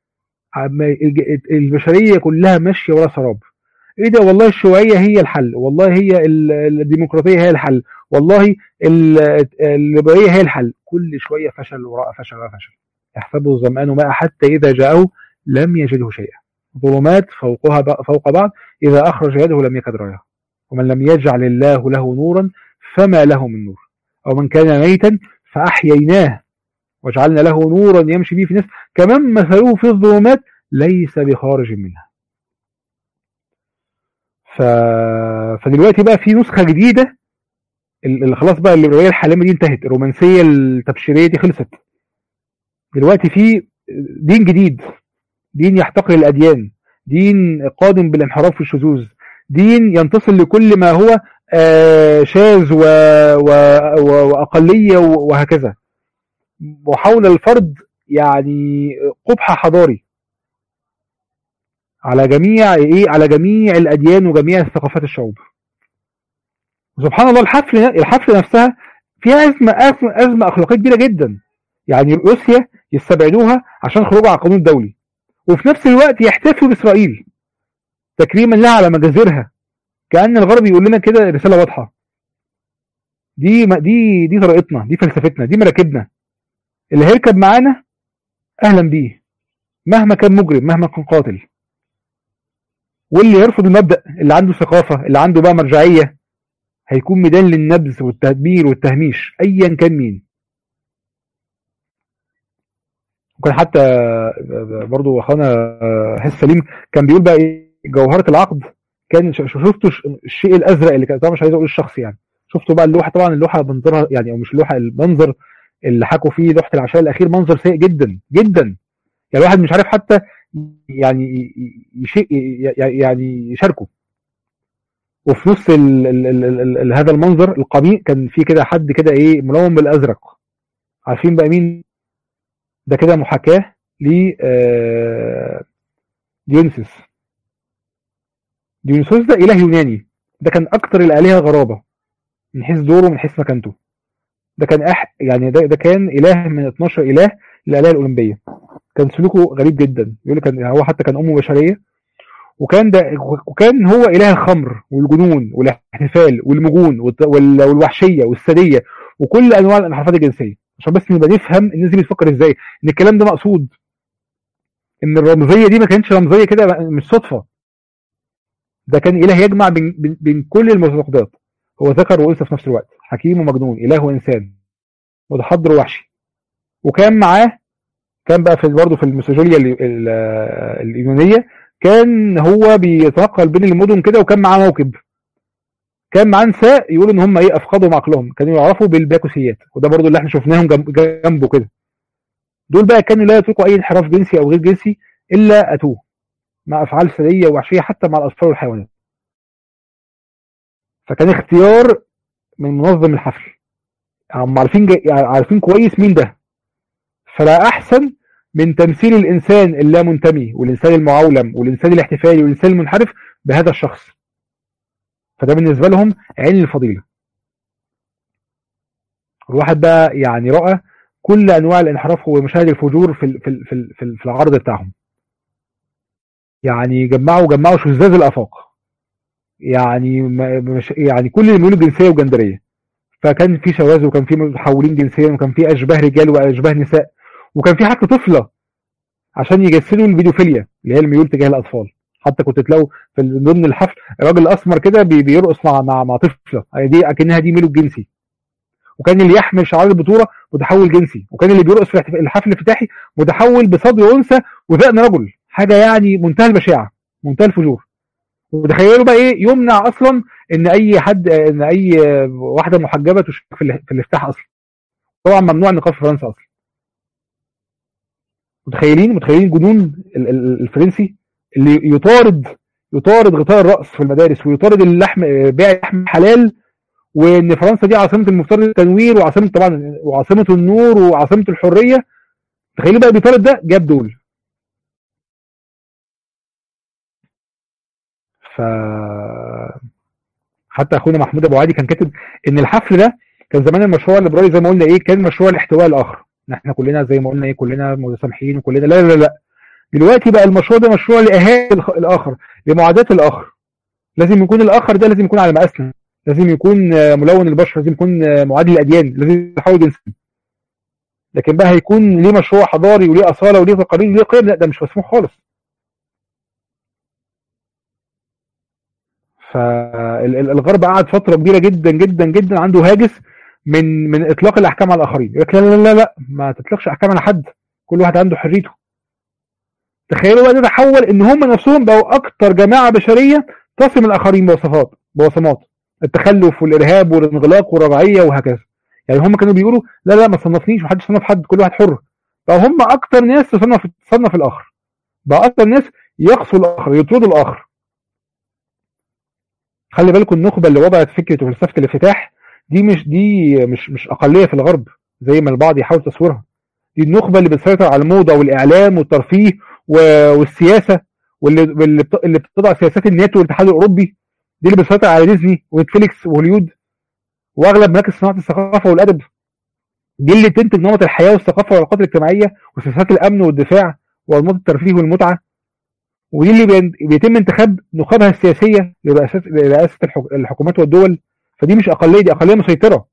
البشريه كلها ماشيه ورا سراب ايه ده والله الشيوعيه هي الحل والله هي الديمقراطيه هي الحل والله الليبراليه هي الحل كل شويه فشل وراء فشل وراء فشل يحسبه الظمآن ماء حتى اذا جاءه لم يجده شيئا ظلمات فوقها فوق بعض اذا اخرج يده لم يكد رايه ومن لم يجعل الله له نورا فما له من نور او من كان ميتا فاحييناه وجعلنا له نورا يمشي به في الناس كمن مثله في الظلمات ليس بخارج منها ف... فدلوقتي بقى في نسخه جديده اللي خلاص بقى الليبراليه الحالمه دي انتهت الرومانسيه التبشيريه دي خلصت دلوقتي في دين جديد دين يحتقر الاديان دين قادم بالانحراف والشذوذ دين ينتصر لكل ما هو شاذ و... و... واقليه وهكذا وحول الفرد يعني قبح حضاري على جميع ايه على جميع الاديان وجميع ثقافات الشعوب سبحان الله الحفل الحفل نفسها فيها ازمه ازمه, أزمة اخلاقيه كبيره جدا يعني روسيا يستبعدوها عشان خروجها على القانون الدولي وفي نفس الوقت يحتفلوا باسرائيل تكريما لها على مجازرها كان الغرب يقول لنا كده رساله واضحه دي دي دي طريقتنا دي فلسفتنا دي مراكبنا اللي هيركب معانا اهلا بيه مهما كان مجرم مهما كان قاتل واللي يرفض المبدا اللي عنده ثقافه اللي عنده بقى مرجعيه هيكون ميدان للنبذ والتدمير والتهميش ايا كان مين وكان حتى برضو اخونا حس سليم كان بيقول بقى ايه جوهره العقد كان شفتوا الشيء الازرق اللي كان طبعا مش عايز اقول الشخص يعني شفتوا بقى اللوحه طبعا اللوحه منظرها يعني او مش اللوحه المنظر اللي حكوا فيه لوحه العشاء الاخير منظر سيء جدا جدا يعني الواحد مش عارف حتى يعني يشي يعني يشاركه وفي نص ال ال ال ال ال هذا المنظر القميء كان في كده حد كده ايه ملون بالازرق عارفين بقى مين ده كده محاكاه ل ديونيسوس ديونيسوس ده اله يوناني ده كان اكتر الالهه غرابه من حيث دوره من حيث مكانته ده كان أح يعني ده, ده كان اله من 12 اله الالهه الاولمبيه كان سلوكه غريب جدا يقول لك هو حتى كان امه بشريه وكان ده وكان هو اله الخمر والجنون والاحتفال والمجون والوحشيه والساديه وكل انواع الانحرافات الجنسيه عشان بس نبقى نفهم الناس دي بتفكر ازاي ان الكلام ده مقصود ان الرمزيه دي ما كانتش رمزيه كده مش صدفه ده كان اله يجمع بين, بين كل المعتقدات هو ذكر وانثى في نفس الوقت حكيم ومجنون اله وانسان متحضر ووحشي وكان معاه كان بقى في برضه في الميثولوجيا اليونانيه كان هو بيتنقل بين المدن كده وكان معاه موكب كان معاه نساء يقولوا ان هم ايه افقدوا عقلهم كانوا يعرفوا بالباكوسيات وده برضه اللي احنا شفناهم جنبه كده دول بقى كانوا لا يطلقوا اي انحراف جنسي او غير جنسي الا اتوه مع افعال سريه ووحشيه حتى مع الاطفال والحيوانات فكان اختيار من منظم الحفل هم عارفين عارفين كويس مين ده فلا احسن من تمثيل الانسان اللا منتمي والانسان المعولم والانسان الاحتفالي والانسان المنحرف بهذا الشخص فده بالنسبه لهم عين الفضيله الواحد بقى يعني راى كل انواع الانحراف ومشاهد الفجور في في في في العرض بتاعهم يعني جمعوا جمعوا شذاذ الافاق يعني مش يعني كل اللي بيقولوا جنسيه وجندريه فكان في شواذ وكان في محولين جنسيا وكان في اشباه رجال واشباه نساء وكان في حتى طفله عشان يجسدوا الفيديوفيليا اللي هي الميول تجاه الاطفال حتى كنت تلاقوا في ضمن الحفل راجل اسمر كده بيرقص مع مع مع طفله دي اكنها دي ميله الجنسي وكان اللي يحمل شعار البطوله متحول جنسي وكان اللي بيرقص في الحفل الافتتاحي متحول بصدر انثى وذقن رجل حاجه يعني منتهى البشاعه منتهى الفجور وتخيلوا بقى ايه يمنع اصلا ان اي حد ان اي واحده محجبه تشارك في الافتتاح اصلا طبعا ممنوع النقاب في فرنسا اصلا متخيلين متخيلين جنون الفرنسي اللي يطارد يطارد غطاء الراس في المدارس ويطارد اللحم بيع اللحم حلال وان فرنسا دي عاصمه المفترض التنوير وعاصمه طبعا وعاصمه النور وعاصمه الحريه تخيلوا بقى بيطارد ده جاب دول ف حتى اخونا محمود ابو عادي كان كاتب ان الحفل ده كان زمان المشروع الليبرالي زي ما قلنا ايه كان مشروع الاحتواء الاخر ان احنا كلنا زي ما قلنا ايه كلنا متسامحين وكلنا لا لا لا دلوقتي بقى المشروع ده مشروع لاهالي الاخر لمعاداه الاخر لازم يكون الاخر ده لازم يكون على مقاسنا لازم يكون ملون البشره لازم يكون معادل الاديان لازم يحاول جنسي لكن بقى هيكون ليه مشروع حضاري وليه اصاله وليه تقاليد وليه قيم لا ده مش مسموح خالص فالغرب قعد فتره كبيره جدا جدا جدا عنده هاجس من من اطلاق الاحكام على الاخرين يقول لك لا لا لا لا ما تطلقش احكام على حد كل واحد عنده حريته تخيلوا بقى ده تحول ان هم نفسهم بقوا اكتر جماعه بشريه تصم الاخرين بوصفات بوصمات التخلف والارهاب والانغلاق والرجعيه وهكذا يعني هم كانوا بيقولوا لا لا ما تصنفنيش محدش صنف حد كل واحد حر فهم اكتر ناس تصنف تصنف الاخر بقى اكتر ناس يقصوا الاخر يطردوا الاخر خلي بالكم النخبه اللي وضعت فكره وفلسفه الانفتاح دي مش دي مش مش اقليه في الغرب زي ما البعض يحاول تصويرها دي النخبه اللي بتسيطر على الموضه والاعلام والترفيه والسياسه واللي اللي بتضع سياسات الناتو والاتحاد الاوروبي دي اللي بتسيطر على ديزني ونتفليكس وهوليود واغلب مراكز صناعه الثقافه والادب دي اللي بتنتج نمط الحياه والثقافه والعلاقات الاجتماعيه وسياسات الامن والدفاع وانماط الترفيه والمتعه ودي اللي بيتم انتخاب نخبها السياسيه لرئاسه لرئاسه الحكومات والدول فدي مش اقليه دي اقليه مسيطره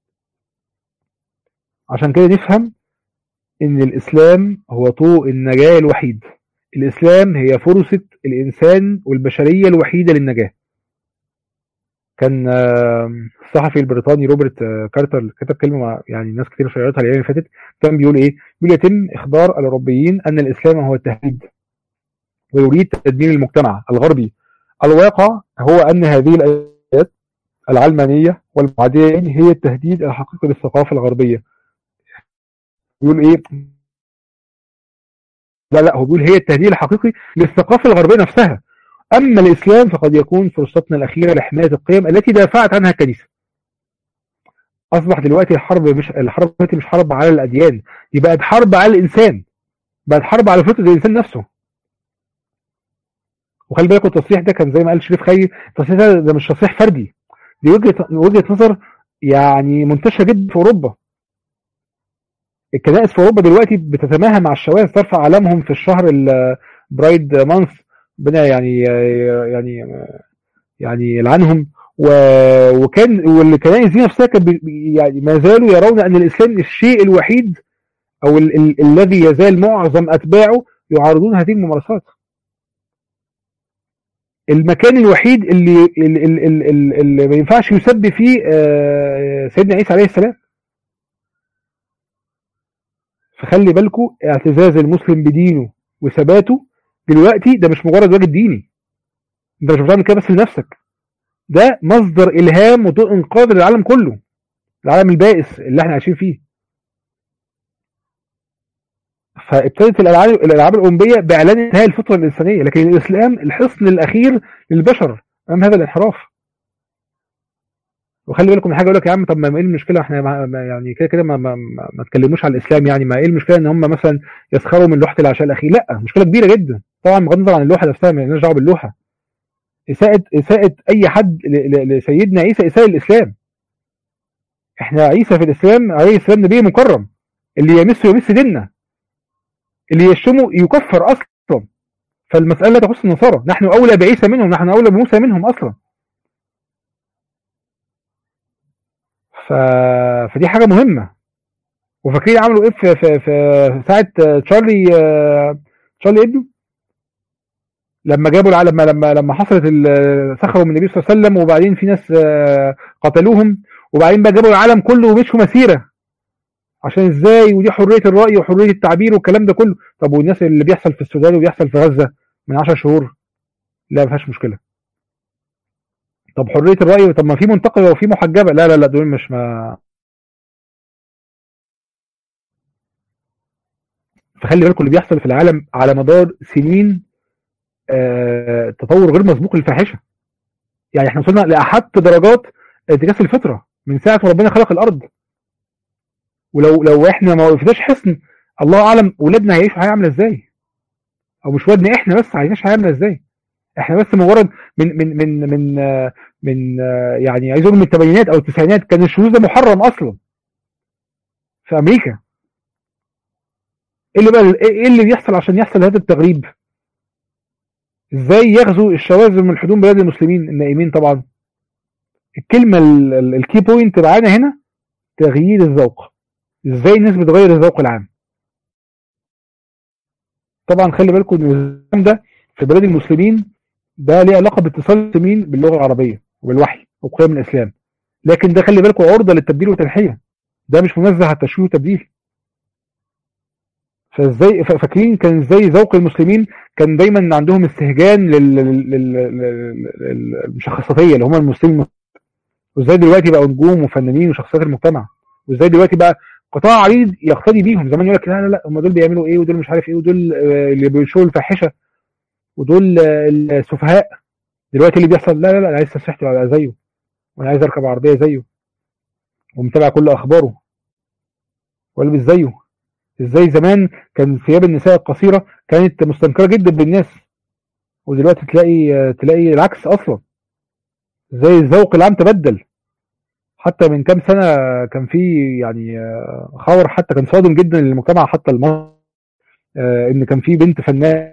عشان كده نفهم ان الاسلام هو طوق النجاه الوحيد الاسلام هي فرصه الانسان والبشريه الوحيده للنجاه كان الصحفي البريطاني روبرت كارتر كتب كلمه يعني ناس كتير شيرتها الايام اللي فاتت كان بيقول ايه؟ بيقول يتم اخبار الاوروبيين ان الاسلام هو التهديد ويريد تدمير المجتمع الغربي الواقع هو ان هذه الايات العلمانيه والمعاديه هي التهديد الحقيقي للثقافه الغربيه بيقول ايه لا لا هو بيقول هي التهديد الحقيقي للثقافه الغربيه نفسها اما الاسلام فقد يكون فرصتنا الاخيره لحمايه القيم التي دافعت عنها الكنيسه اصبح دلوقتي الحرب مش الحرب دلوقتي مش حرب على الاديان دي بقت حرب على الانسان بقت حرب على فطره الانسان نفسه وخلي بالكم التصريح ده كان زي ما قال شريف خير التصريح ده, ده مش تصريح فردي دي وجهه وجهه نظر يعني منتشره جدا في اوروبا الكنائس في اوروبا دلوقتي بتتماهى مع الشواذ ترفع علامهم في الشهر البرايد مانث ربنا يعني يعني يعني يلعنهم وكان والكنائس دي نفسها كانت يعني ما زالوا يرون ان الاسلام الشيء الوحيد او ال ال الذي يزال معظم اتباعه يعارضون هذه الممارسات المكان الوحيد اللي اللي, اللي, اللي ما ينفعش يسب فيه سيدنا عيسى عليه السلام فخلي بالكم اعتزاز المسلم بدينه وثباته دلوقتي ده مش مجرد واجب ديني انت مش بتعمل كده بس لنفسك ده مصدر الهام وطرق انقاذ للعالم كله العالم البائس اللي احنا عايشين فيه فابتدت الالعاب الالعاب الاولمبيه باعلان انتهاء الفطره الانسانيه لكن الاسلام الحصن الاخير للبشر امام هذا الانحراف وخلي بالكم من حاجه يقول لك يا عم طب ما ايه المشكله احنا يعني كده كده ما, ما, ما, ما تكلموش على الاسلام يعني ما ايه المشكله ان هم مثلا يسخروا من لوحه العشاء الاخير لا مشكله كبيره جدا طبعا بغض النظر عن اللوحه نفسها مالناش دعوه باللوحه اساءه اساءه اي حد لسيدنا عيسى اساءه الاسلام احنا عيسى في الاسلام عليه السلام نبي مكرم اللي يمسه يمس ديننا اللي يشتمه يكفر اصلا فالمساله لا تخص النصارى نحن اولى بعيسى منهم نحن اولى بموسى منهم اصلا ف... فدي حاجه مهمه وفاكرين عملوا ايه في, في, في ساعه تشارلي تشارلي ابنه لما جابوا لما لما لما حصلت سخروا من النبي صلى الله عليه وسلم وبعدين في ناس قتلوهم وبعدين بقى جابوا العالم كله ومشوا مسيره عشان ازاي ودي حريه الراي وحريه التعبير والكلام ده كله طب والناس اللي بيحصل في السودان وبيحصل في غزه من 10 شهور لا ما فيهاش مشكله طب حريه الراي طب ما في منتقبه وفي محجبه لا لا لا دول مش ما فخلي بالكم اللي بيحصل في العالم على مدار سنين آه تطور غير مسبوق للفاحشه يعني احنا وصلنا لاحط درجات انتكاس الفطره من ساعه ما ربنا خلق الارض ولو لو احنا ما وقفناش حصن الله اعلم ولادنا هيعيشوا حياه عامله ازاي او مش ولادنا احنا بس هنعيش حياه عامله ازاي احنا بس مجرد من من من من آه، من آه، يعني عايز اقول من الثمانينات او التسعينات كان الشذوذ ده محرم اصلا في امريكا ايه اللي بقى ايه اللي بيحصل عشان يحصل هذا التغريب ازاي يغزو الشواذ من حدود بلاد المسلمين النائمين طبعا الكلمه الكي بوينت معانا هنا تغيير الذوق ازاي الناس بتغير الذوق العام طبعا خلي بالكم ان الكلام ده في بلاد المسلمين ده ليه علاقه باتصال المسلمين باللغه العربيه وبالوحي وقيم الاسلام لكن ده خلي بالكم عرضه للتبديل والتنحيه ده مش منزه على التشويه والتبديل فازاي فاكرين كان ازاي ذوق المسلمين كان دايما عندهم استهجان للمشخصاتيه اللي هم المسلمين وازاي دلوقتي بقوا نجوم وفنانين وشخصيات المجتمع وازاي دلوقتي بقى قطاع عريض يقتدي بيهم زمان يقول لك لا لا لا هم دول بيعملوا ايه ودول مش عارف ايه ودول آه، اللي بيشوا الفاحشه ودول آه، السفهاء دلوقتي اللي بيحصل لا لا لا انا عايز تصحيحتي ابقى زيه وانا عايز اركب عربيه زيه ومتابع كل اخباره والبس زيه ازاي زمان كان ثياب النساء القصيره كانت مستنكره جدا بالناس ودلوقتي تلاقي آه، تلاقي العكس اصلا ازاي الذوق العام تبدل حتى من كام سنه كان في يعني آه، خبر حتى كان صادم جدا للمجتمع حتى المصري آه، ان كان في بنت فنان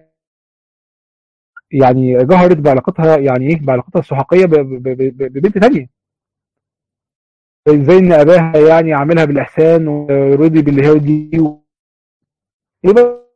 يعني جهرت بعلاقتها يعني ايه بعلاقتها السحاقيه ببنت ثانيه ازاي ان اباها يعني عاملها بالاحسان ورضي باللي هي دي ايه بقى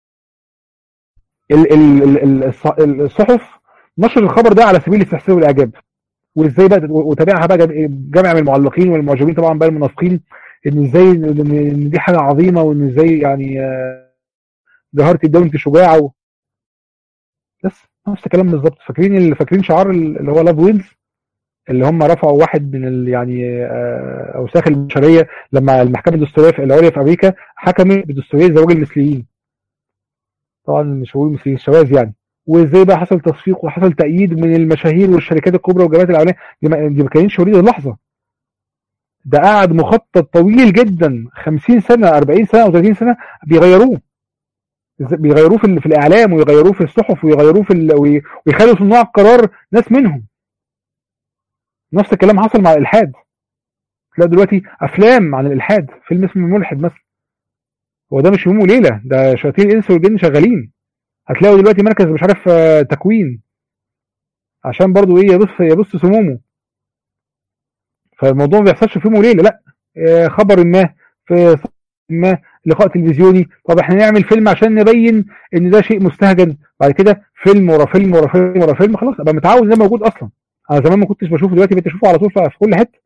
الصحف نشر الخبر ده على سبيل الاستحسان والاعجاب وازاي بقى وتابعها بقى جامع من المعلقين والمعجبين طبعا بقى المنافقين ان ازاي ان دي حاجه عظيمه وان ازاي يعني جهرت الدوله انت شجاعه و... بس نفس الكلام بالظبط فاكرين اللي فاكرين شعار اللي هو لاف وينز اللي هم رفعوا واحد من ال يعني اوساخ البشريه لما المحكمه الدستوريه العليا في امريكا حكمت بدستوريه زواج المثليين طبعا مش بقول المثليين الشواذ يعني وازاي بقى حصل تصفيق وحصل تأييد من المشاهير والشركات الكبرى والجامعات العالميه دي ما كانتش وليد اللحظه ده قعد مخطط طويل جدا 50 سنه 40 سنه او 30 سنه بيغيروه بيغيروه في, في الاعلام ويغيروه في الصحف ويغيروه في ويخلوا صناع القرار ناس منهم نفس الكلام حصل مع الالحاد تلاقي دلوقتي افلام عن الالحاد فيلم اسمه الملحد مثلا هو ده مش يوم وليله ده شياطين الانس والجن شغالين هتلاقوا دلوقتي مركز مش عارف آه، تكوين عشان برضو ايه يبص يبص سمومه فالموضوع ما بيحصلش في يوم وليله لا آه، خبر ما في ما لقاء تلفزيوني طب احنا نعمل فيلم عشان نبين ان ده شيء مستهجن بعد كده فيلم ورا فيلم ورا فيلم ورا فيلم خلاص ابقى متعود ده موجود اصلا انا زمان ما كنتش بشوفه دلوقتي بقيت اشوفه على طول في كل حته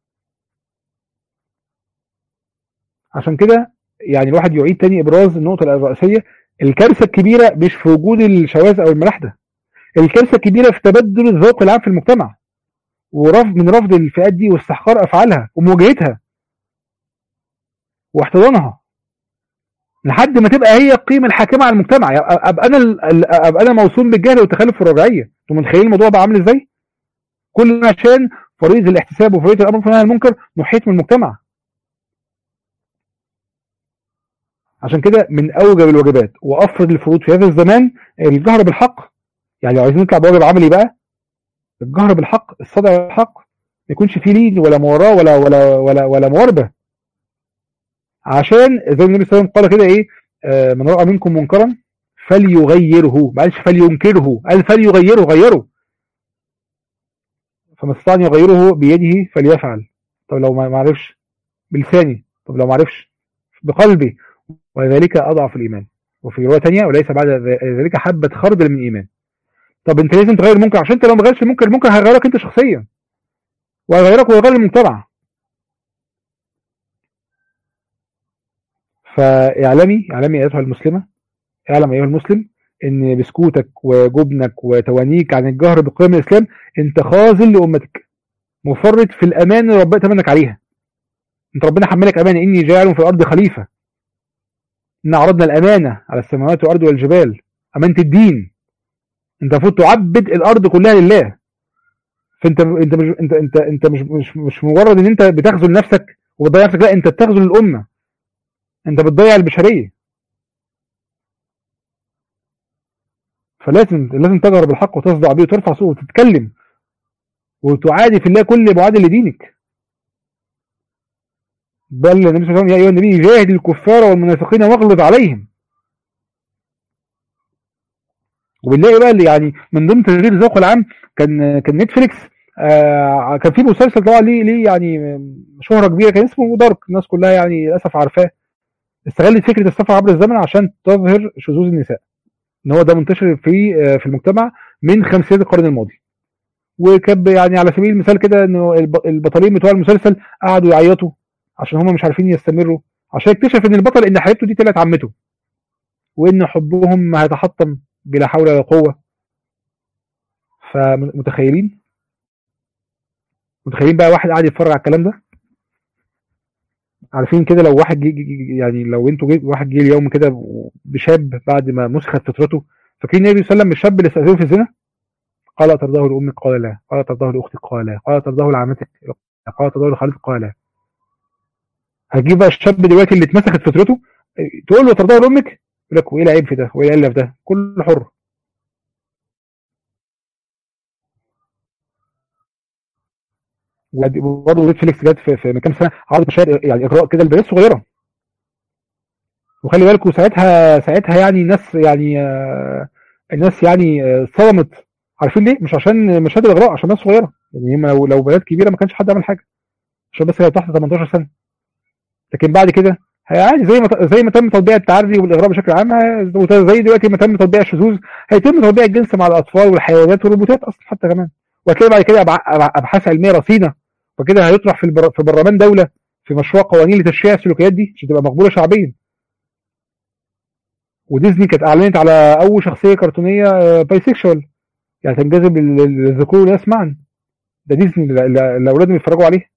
عشان كده يعني الواحد يعيد تاني ابراز النقطه الرئيسيه الكارثه الكبيره مش في وجود الشواذ او الملاحده الكارثه الكبيره في تبدل الذوق العام في المجتمع ورفض من رفض الفئات دي واستحقار افعالها ومواجهتها واحتضانها لحد ما تبقى هي القيمه الحاكمه على المجتمع يعني ابقى انا ابقى انا موسوم بالجهل والتخلف والرجعيه انتوا متخيلين الموضوع بقى عامل ازاي؟ كل عشان فريضه الاحتساب وفريضه الامر بالنهي المنكر نحيط من المجتمع عشان كده من اوجب الواجبات وافرض الفروض في هذا الزمان الجهر بالحق يعني لو عايزين نطلع بواجب عملي بقى الجهر بالحق الصدع بالحق ما يكونش فيه لين ولا مواراه ولا ولا ولا ولا مواربه عشان زي النبي صلى الله عليه وسلم قال كده ايه آه من راى منكم منكرا فليغيره ما قالش فلينكره قال فليغيره غيره فما استطاع ان يغيره بيده فليفعل طب لو ما عرفش بلساني طب لو ما عرفش بقلبي وذلك أضعف الإيمان وفي رواية ثانيه وليس بعد ذلك حبة خردل من إيمان طب أنت لازم تغير المنكر عشان أنت لو ما غيرش المنكر المنكر هيغيرك أنت شخصيا وهيغيرك ويغير المجتمع فاعلمي اعلمي ايتها المسلمه اعلم ايها المسلم ان بسكوتك وجبنك وتوانيك عن الجهر بقيم الاسلام انت خاذل لامتك مفرط في الامان اللي ربنا تمنك عليها انت ربنا حملك امانه اني جاعل في الارض خليفه إن عرضنا الأمانة على السماوات والأرض والجبال أمانة الدين أنت المفروض تعبد الأرض كلها لله فانت انت مش انت انت انت مش مش مش مجرد ان انت بتخذل نفسك وبتضيع نفسك لا انت بتخذل الامه انت بتضيع البشريه فلازم لازم تجهر بالحق وتصدع بيه وترفع صوت وتتكلم وتعادي في الله كل معادي لدينك بل النبي صلى الله عليه وسلم يا ايها النبي جاهد الكفار والمنافقين واغلظ عليهم وبنلاقي بقى اللي يعني من ضمن تغيير الذوق العام كان كان نتفليكس آه كان في مسلسل طبعا ليه ليه يعني شهره كبيره كان اسمه دارك الناس كلها يعني للاسف عارفاه استغلت فكره السفر عبر الزمن عشان تظهر شذوذ النساء ان هو ده منتشر في آه في المجتمع من خمسينات القرن الماضي وكان يعني على سبيل المثال كده انه البطلين بتوع المسلسل قعدوا يعيطوا عشان هم مش عارفين يستمروا عشان اكتشف ان البطل ان حبيبته دي طلعت عمته وان حبهم هيتحطم بلا حول ولا قوه فمتخيلين متخيلين بقى واحد قاعد يتفرج على الكلام ده عارفين كده لو واحد جي يعني لو انتوا جي واحد جه اليوم كده بشاب بعد ما مسخت فطرته فاكرين النبي صلى الله عليه وسلم الشاب اللي استاذنه في الزنا قال ترضاه لامك قال لا قال ترضاه لاختك قال لا قال ترضاه لعمتك قال ترضاه لخالتك قال لا هتجيب بقى الشاب دلوقتي اللي اتمسخت فطرته تقول له ترضاه لامك يقول لك وايه العيب في ده وايه العله في ده كل حر وبرضه نتفليكس جت في, في كام سنه عرضت مشاهد يعني اجراء كده لبنات صغيره وخلي بالكم ساعتها ساعتها يعني الناس يعني آه الناس يعني آه صدمت عارفين ليه؟ مش عشان مشاهد الاجراء عشان ناس صغيره يعني هم لو لو بنات كبيره ما كانش حد عمل حاجه عشان بس هي تحت 18 سنه لكن بعد كده عادي زي ما زي ما تم تطبيع التعري والاغراء بشكل عام زي دلوقتي ما تم تطبيع الشذوذ هيتم تطبيع الجنس مع الاطفال والحيوانات والروبوتات اصلا حتى كمان وهتلاقي بعد كده ابحاث علميه رصينه وكده هيطرح في البر... في برلمان دوله في مشروع قوانين لتشريع السلوكيات دي عشان تبقى مقبوله شعبيا وديزني كانت اعلنت على اول شخصيه كرتونيه بايسيكشوال يعني تنجذب للذكور والناس معا ده ديزني اللي اولادهم يتفرجوا عليه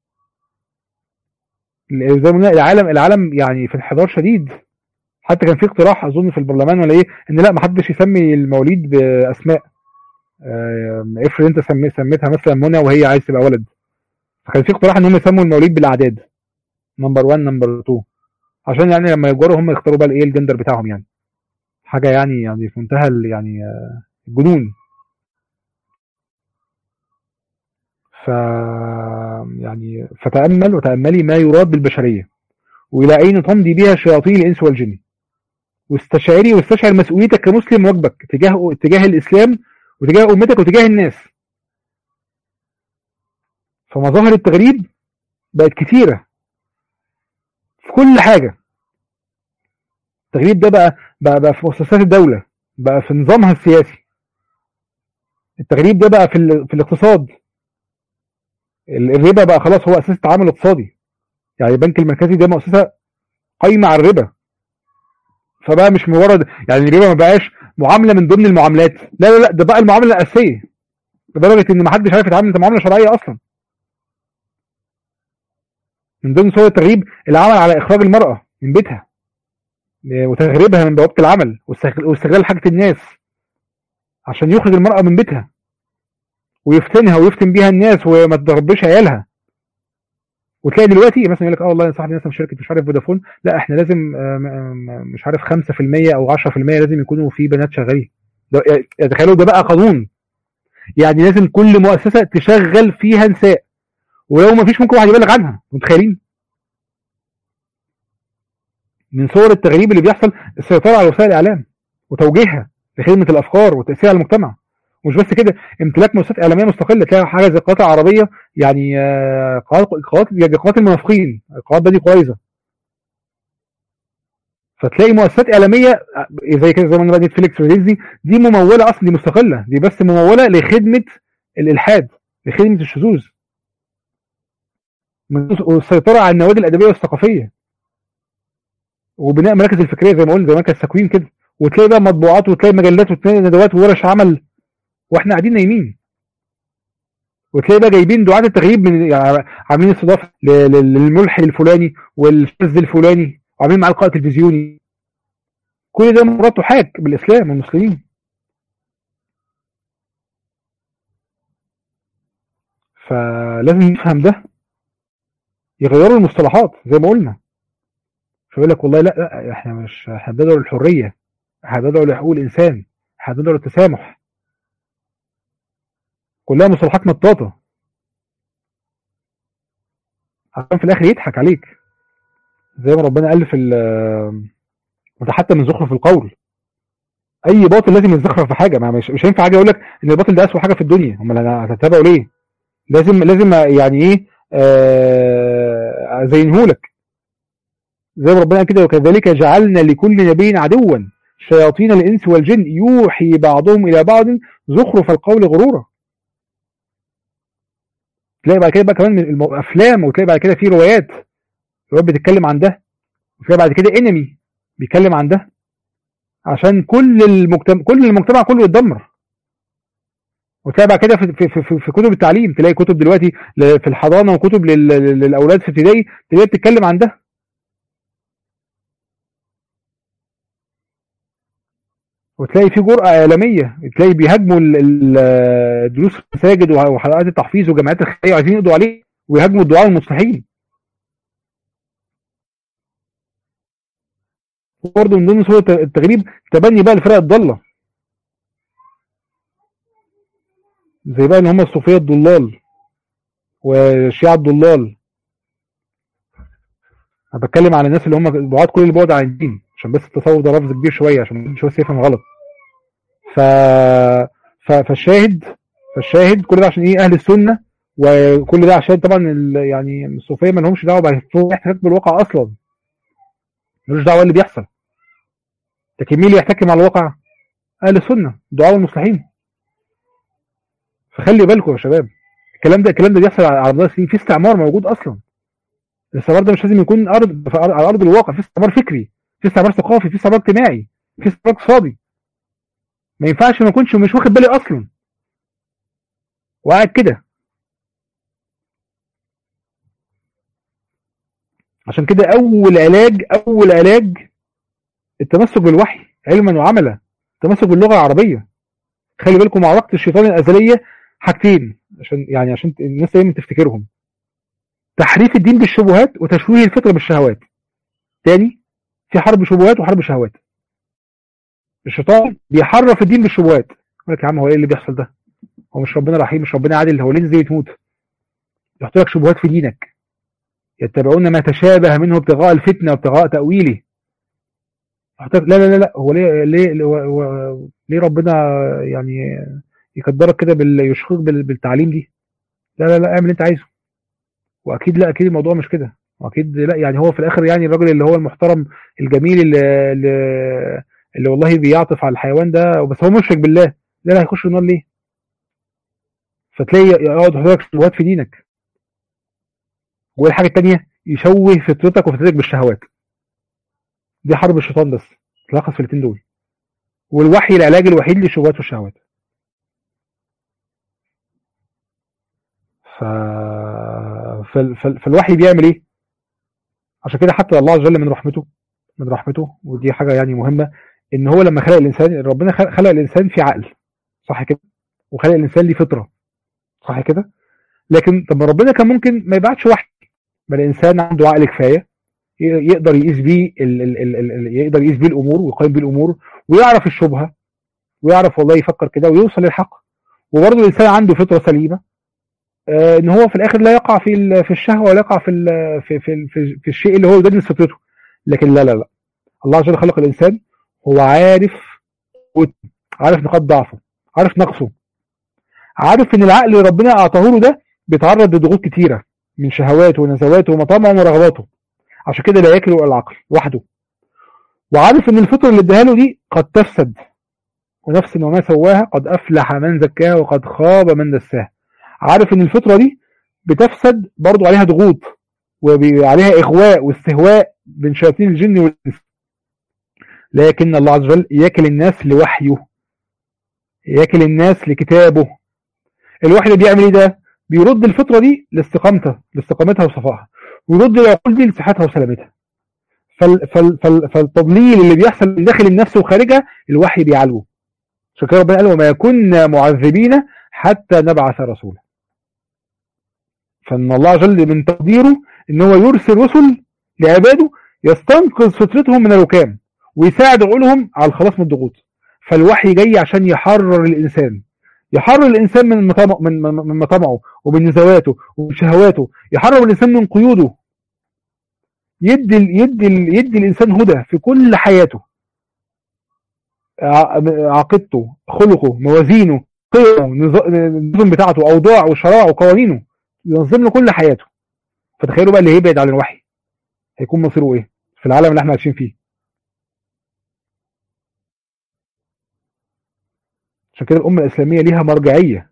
زي ما العالم العالم يعني في انحدار شديد حتى كان في اقتراح اظن في البرلمان ولا ايه ان لا ما حدش يسمي المواليد باسماء افرض انت سمي سميتها مثلا منى وهي عايز تبقى ولد فكان في اقتراح ان هم يسموا المواليد بالاعداد نمبر 1 نمبر 2 عشان يعني لما يكبروا هم يختاروا بقى ايه الجندر بتاعهم يعني حاجه يعني يعني في منتهى يعني الجنون ف يعني فتأمل وتأملي ما يراد بالبشرية وإلى أين تمضي بها شياطين الإنس والجن واستشعري واستشعر مسؤوليتك كمسلم واجبك تجاه تجاه الإسلام وتجاه أمتك وتجاه الناس فمظاهر التغريب بقت كثيرة في كل حاجة التغريب ده بقى بقى, بقى في مؤسسات الدولة بقى في نظامها السياسي التغريب ده بقى في, في الاقتصاد الربا بقى خلاص هو اساس التعامل الاقتصادي يعني البنك المركزي ده مؤسسه قايمه على الربا فبقى مش مجرد يعني الربا ما بقاش معامله من ضمن المعاملات لا لا لا ده بقى المعامله الاساسيه لدرجه ان ما حدش عارف يتعامل معامله شرعيه اصلا من ضمن صور التغريب العمل على اخراج المراه من بيتها وتغريبها من بوابه العمل واستغلال حاجه الناس عشان يخرج المراه من بيتها ويفتنها ويفتن بيها الناس وما تضربش عيالها وتلاقي دلوقتي مثلا يقول لك اه والله صاحبي مثلا في شركه مش عارف فودافون لا احنا لازم مش عارف 5% او 10% لازم يكونوا في بنات شغالين تخيلوا ده بقى قانون يعني لازم كل مؤسسه تشغل فيها نساء ولو ما فيش ممكن واحد يبلغ عنها متخيلين من صور التغريب اللي بيحصل السيطره على وسائل الاعلام وتوجيهها لخدمه الافكار والتاثير على المجتمع ومش بس كده امتلاك مؤسسات اعلاميه مستقله تلاقي حاجه زي القناه العربيه يعني قنوات قنوات المنافقين القنوات دي كويسه فتلاقي مؤسسات اعلاميه زي كده زي ما بقى نتفليكس وديزني دي مموله اصلا دي مستقله دي بس مموله لخدمه الالحاد لخدمه الشذوذ والسيطره على النوادي الادبيه والثقافيه وبناء مراكز الفكريه زي ما قلنا زي مركز تكوين كده وتلاقي بقى مطبوعات وتلاقي مجلات وتلاقي ندوات وورش عمل واحنا قاعدين نايمين وتلاقي بقى جايبين دعاة التغييب من يعني عاملين استضافه للملحد الفلاني والفز الفلاني وعاملين معاه لقاء تلفزيوني كل ده مراته حاك بالاسلام والمسلمين فلازم نفهم ده يغيروا المصطلحات زي ما قلنا فيقول لك والله لا لا احنا مش احنا بندعو للحريه احنا بندعو لحقوق الانسان احنا بندعو للتسامح كلها مصطلحات مطاطه عشان في الاخر يضحك عليك زي ما ربنا قال في وده حتى من زخرف القول اي باطل لازم يتزخرف في حاجه ما مش, مش هينفع اجي اقول لك ان الباطل ده اسوء حاجه في الدنيا امال انا هتتابعه ليه لازم لازم يعني ايه آه ازينهولك زي ما ربنا كده وكذلك جعلنا لكل نبي عدوا شياطين الانس والجن يوحي بعضهم الى بعض زخرف القول غرورا تلاقي بعد كده بقى كمان من الافلام وتلاقي بعد كده في روايات روايات بتتكلم عن ده وتلاقي بعد كده انمي بيتكلم عن ده عشان كل المجتمع كل المجتمع كله يتدمر وتلاقي بعد كده في, في, في, في كتب التعليم تلاقي كتب دلوقتي في الحضانه وكتب للاولاد في ابتدائي تلاقي بتتكلم عن ده وتلاقي في جرأة عالمية تلاقي بيهاجموا الدروس في المساجد وحلقات التحفيظ وجمعيات الخيرية وعايزين يقضوا عليه ويهاجموا الدعاء المصلحين وبرضه من ضمن صورة التغريب تبني بقى الفرق الضالة زي بقى ان هم الصوفية الضلال والشيعة الضلال انا بتكلم على الناس اللي هم دعاة كل البعد عن الدين عشان بس التصور ده لفظ كبير شويه عشان ما حدش بس يفهم غلط ف... ف... فالشاهد فالشاهد كل ده عشان ايه اهل السنه وكل ده عشان طبعا ال... يعني الصوفيه ما لهمش دعوه باحتكاك بالواقع اصلا ملوش دعوه اللي بيحصل لكن مين اللي يحتكم على الواقع اهل السنه دعاء المصلحين فخلي بالكم يا شباب الكلام ده الكلام ده بيحصل على مدار السنين في استعمار موجود اصلا الاستعمار ده مش لازم يكون ارض على ارض الواقع في استعمار فكري في استعمار ثقافي في استعمار اجتماعي في استعمار اقتصادي ما ينفعش ما اكونش مش واخد بالي اصلا وقاعد كده عشان كده اول علاج اول علاج التمسك بالوحي علما وعملا التمسك باللغه العربيه خلي بالكم معركه الشيطان الازليه حاجتين عشان يعني عشان الناس دايما تفتكرهم تحريف الدين بالشبهات وتشويه الفطره بالشهوات تاني في حرب شبهات وحرب شهوات الشيطان بيحرف الدين بالشبهات يقول لك يا عم هو ايه اللي بيحصل ده هو مش ربنا رحيم مش ربنا عادل هو ليه ازاي تموت يحط لك شبهات في دينك يتبعون ما تشابه منه ابتغاء الفتنه وابتغاء تاويله يحط لك لا لا لا لا هو ليه ليه ليه ربنا يعني يقدرك كده بال يشخصك بالتعليم دي لا لا لا اعمل اللي انت عايزه واكيد لا اكيد الموضوع مش كده واكيد لا يعني هو في الاخر يعني الراجل اللي هو المحترم الجميل اللي, اللي, اللي والله بيعطف على الحيوان ده بس هو مشرك بالله لا لا هيخش النار ليه فتلاقي يقعد يحط لك شبهات في دينك والحاجه الثانيه يشوه فطرتك وفطرتك بالشهوات دي حرب الشيطان بس تلخص في الاثنين دول والوحي العلاج الوحيد للشبهات والشهوات ف... فالوحي بيعمل ايه عشان كده حتى الله عز وجل من رحمته من رحمته ودي حاجه يعني مهمه ان هو لما خلق الانسان ربنا خلق الانسان في عقل صح كده وخلق الانسان ليه فطره صح كده لكن طب ربنا كان ممكن ما يبعتش وحي ما الانسان عنده عقل كفايه يقدر يقيس بيه ال ال ال ال يقدر يقيس بيه الامور ويقيم بيه الامور ويعرف الشبهه ويعرف والله يفكر كده ويوصل للحق وبرضه الانسان عنده فطره سليمه آه ان هو في الاخر لا يقع في في الشهوه ولا يقع في في في, في, في الشيء اللي هو يدنس فطرته لكن لا لا لا الله عز وجل خلق الانسان هو عارف عارف نقاط ضعفه عارف نقصه عارف ان العقل اللي ربنا اعطاه له ده بيتعرض لضغوط كتيره من شهواته ونزواته ومطامعه ورغباته عشان كده لا ياكل الا العقل وحده وعارف ان الفطره اللي اداها له دي قد تفسد ونفس وما سواها قد افلح من زكاها وقد خاب من دساها عارف ان الفطره دي بتفسد برضو عليها ضغوط وعليها اغواء واستهواء من شياطين الجن والانس لكن الله عز وجل ياكل الناس لوحيه ياكل الناس لكتابه الوحي اللي بيعمل ايه ده بيرد الفطره دي لاستقامتها لاستقامتها وصفائها ويرد العقول دي لصحتها وسلامتها فال فال فال فالتضليل اللي بيحصل من داخل النفس وخارجها الوحي بيعالجه عشان كده ربنا قال وما كنا معذبين حتى نبعث رسولا فان الله عز وجل من تقديره ان هو يرسل رسل لعباده يستنقذ فطرتهم من الركام ويساعد عقولهم على الخلاص من الضغوط فالوحي جاي عشان يحرر الانسان يحرر الانسان من مطمع من من مطمعه ومن نزواته ومن شهواته يحرر الانسان من قيوده يدي يدي يدي الانسان هدى في كل حياته عقيدته خلقه موازينه قيمه النظم بتاعته اوضاعه وشرائعه وقوانينه ينظم له كل حياته فتخيلوا بقى اللي هيبعد عن الوحي هيكون مصيره ايه في العالم اللي احنا عايشين فيه عشان كده الأمة الإسلامية ليها مرجعية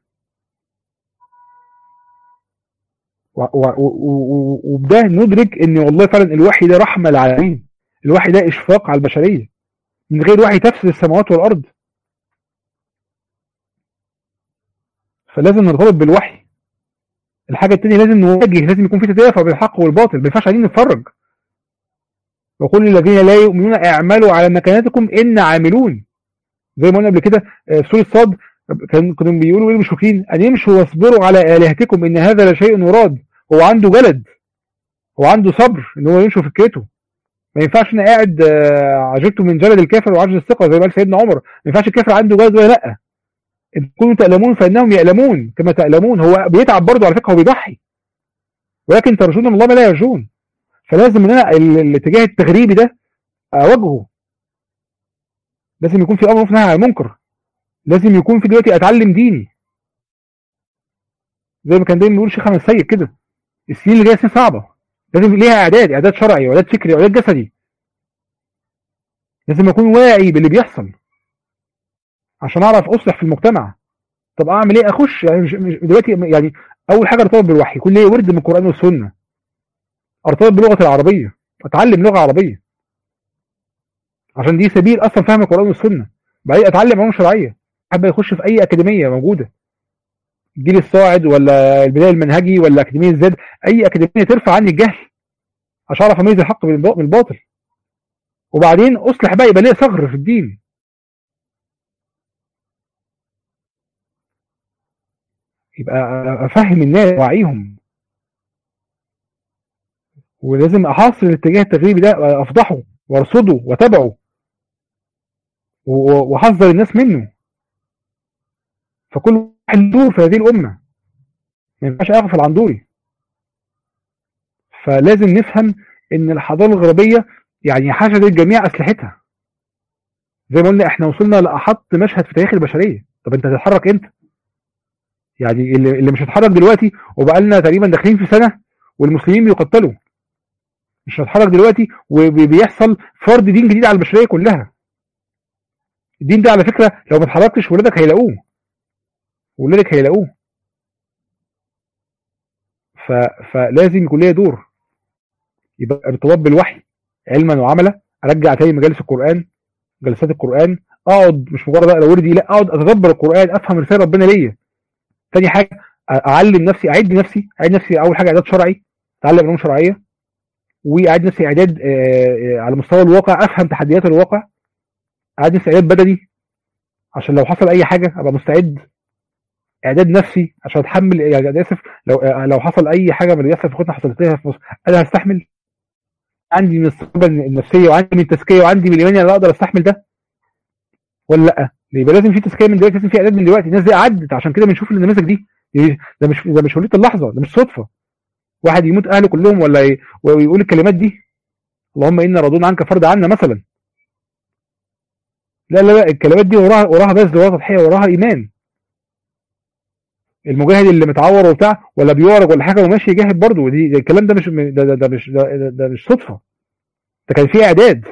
وبده ندرك ان والله فعلا الوحي ده رحمة للعالمين الوحي ده إشفاق على البشرية من غير وحي تفسد السماوات والأرض فلازم نرتبط بالوحي الحاجة التانية لازم نواجه لازم يكون في تدافع بين الحق والباطل ما ينفعش قاعدين نتفرج وقل للذين لا يؤمنون اعملوا على مكانتكم إن عاملون زي ما قلنا قبل كده في سوره صاد كان كانوا بيقولوا ايه المشركين ان يمشوا واصبروا على الهتكم ان هذا لشيء يراد هو عنده جلد هو عنده صبر ان هو يمشي فكرته ما ينفعش انا قاعد عجبته من جلد الكافر وعجز الثقه زي ما قال سيدنا عمر ما ينفعش الكافر عنده جلد ولا لا ان كنتم تألمون فانهم يألمون كما تألمون هو بيتعب برضه على فكره هو بيضحي ولكن ترجون من الله ما لا يرجون فلازم ان انا الاتجاه التغريبي ده اواجهه لازم يكون في امر نهي عن المنكر لازم يكون في دلوقتي اتعلم ديني زي ما كان دايما بيقول شيخ احمد السيد كده السنين اللي جايه سنين صعبه لازم ليها اعداد اعداد شرعي واعداد فكري واعداد جسدي لازم اكون واعي باللي بيحصل عشان اعرف اصلح في المجتمع طب اعمل ايه اخش يعني مش مش دلوقتي يعني اول حاجه ارتبط بالوحي يكون ليا ورد من القران والسنه ارتبط بلغه العربيه اتعلم لغه عربيه عشان دي سبيل اصلا فهم القران والسنه بعدين اتعلم علوم شرعيه حابب يخش في اي اكاديميه موجوده الجيل الصاعد ولا البدايه المنهجي ولا اكاديميه الزاد اي اكاديميه ترفع عني الجهل عشان اعرف اميز الحق من الباطل وبعدين اصلح بقى يبقى ليا ثغر في الدين يبقى افهم الناس واعيهم ولازم احاصر الاتجاه التغريبي ده افضحه وارصده واتابعه واحذر الناس منه فكل واحد له في هذه الامه ما ينفعش اغفل عن دوري فلازم نفهم ان الحضاره الغربيه يعني حشدت جميع اسلحتها زي ما قلنا احنا وصلنا لاحط مشهد في تاريخ البشريه طب انت هتتحرك امتى يعني اللي, اللي مش هتحرك دلوقتي وبقى لنا تقريبا داخلين في سنه والمسلمين بيقتلوا مش هتحرك دلوقتي وبيحصل فرض دين جديد على البشريه كلها الدين ده على فكره لو ما اتحركتش ولادك هيلاقوه ولادك هيلاقوه ف... فلازم يكون ليا دور يبقى ارتباط بالوحي علما وعملا ارجع تاني مجالس القران جلسات القران اقعد مش مجرد اقرا وردي لا اقعد اتدبر القران افهم رساله ربنا ليا تاني حاجه اعلم نفسي اعد نفسي اعد نفسي اول حاجه اعداد شرعي اتعلم علوم شرعيه واعد نفسي اعداد على مستوى الواقع افهم تحديات الواقع اعد نفسي اعداد بدني عشان لو حصل اي حاجه ابقى مستعد اعداد نفسي عشان اتحمل يعني اسف لو لو حصل اي حاجه من اللي بيحصل في خطه حصلت لها في مصر انا هستحمل عندي من الصعوبه النفسيه وعندي من التزكيه وعندي من الايمان انا اقدر استحمل ده ولا لا يبقى لازم في تزكيه من دلوقتي لازم في اعداد من دلوقتي الناس دي عدت عشان كده بنشوف النماذج دي ده مش ده مش ولية اللحظه ده مش صدفه واحد يموت اهله كلهم ولا ي... ويقول الكلمات دي اللهم انا راضون عنك فرض عنا مثلا لا لا لا الكلمات دي وراها وراها بذل وراها تضحيه وراها ايمان المجاهد اللي متعور وبتاع ولا بيعرج ولا حاجه وماشي يجاهد برضه دي الكلام ده مش ده, ده, ده مش ده, ده, ده مش صدفه ده كان فيه اعداد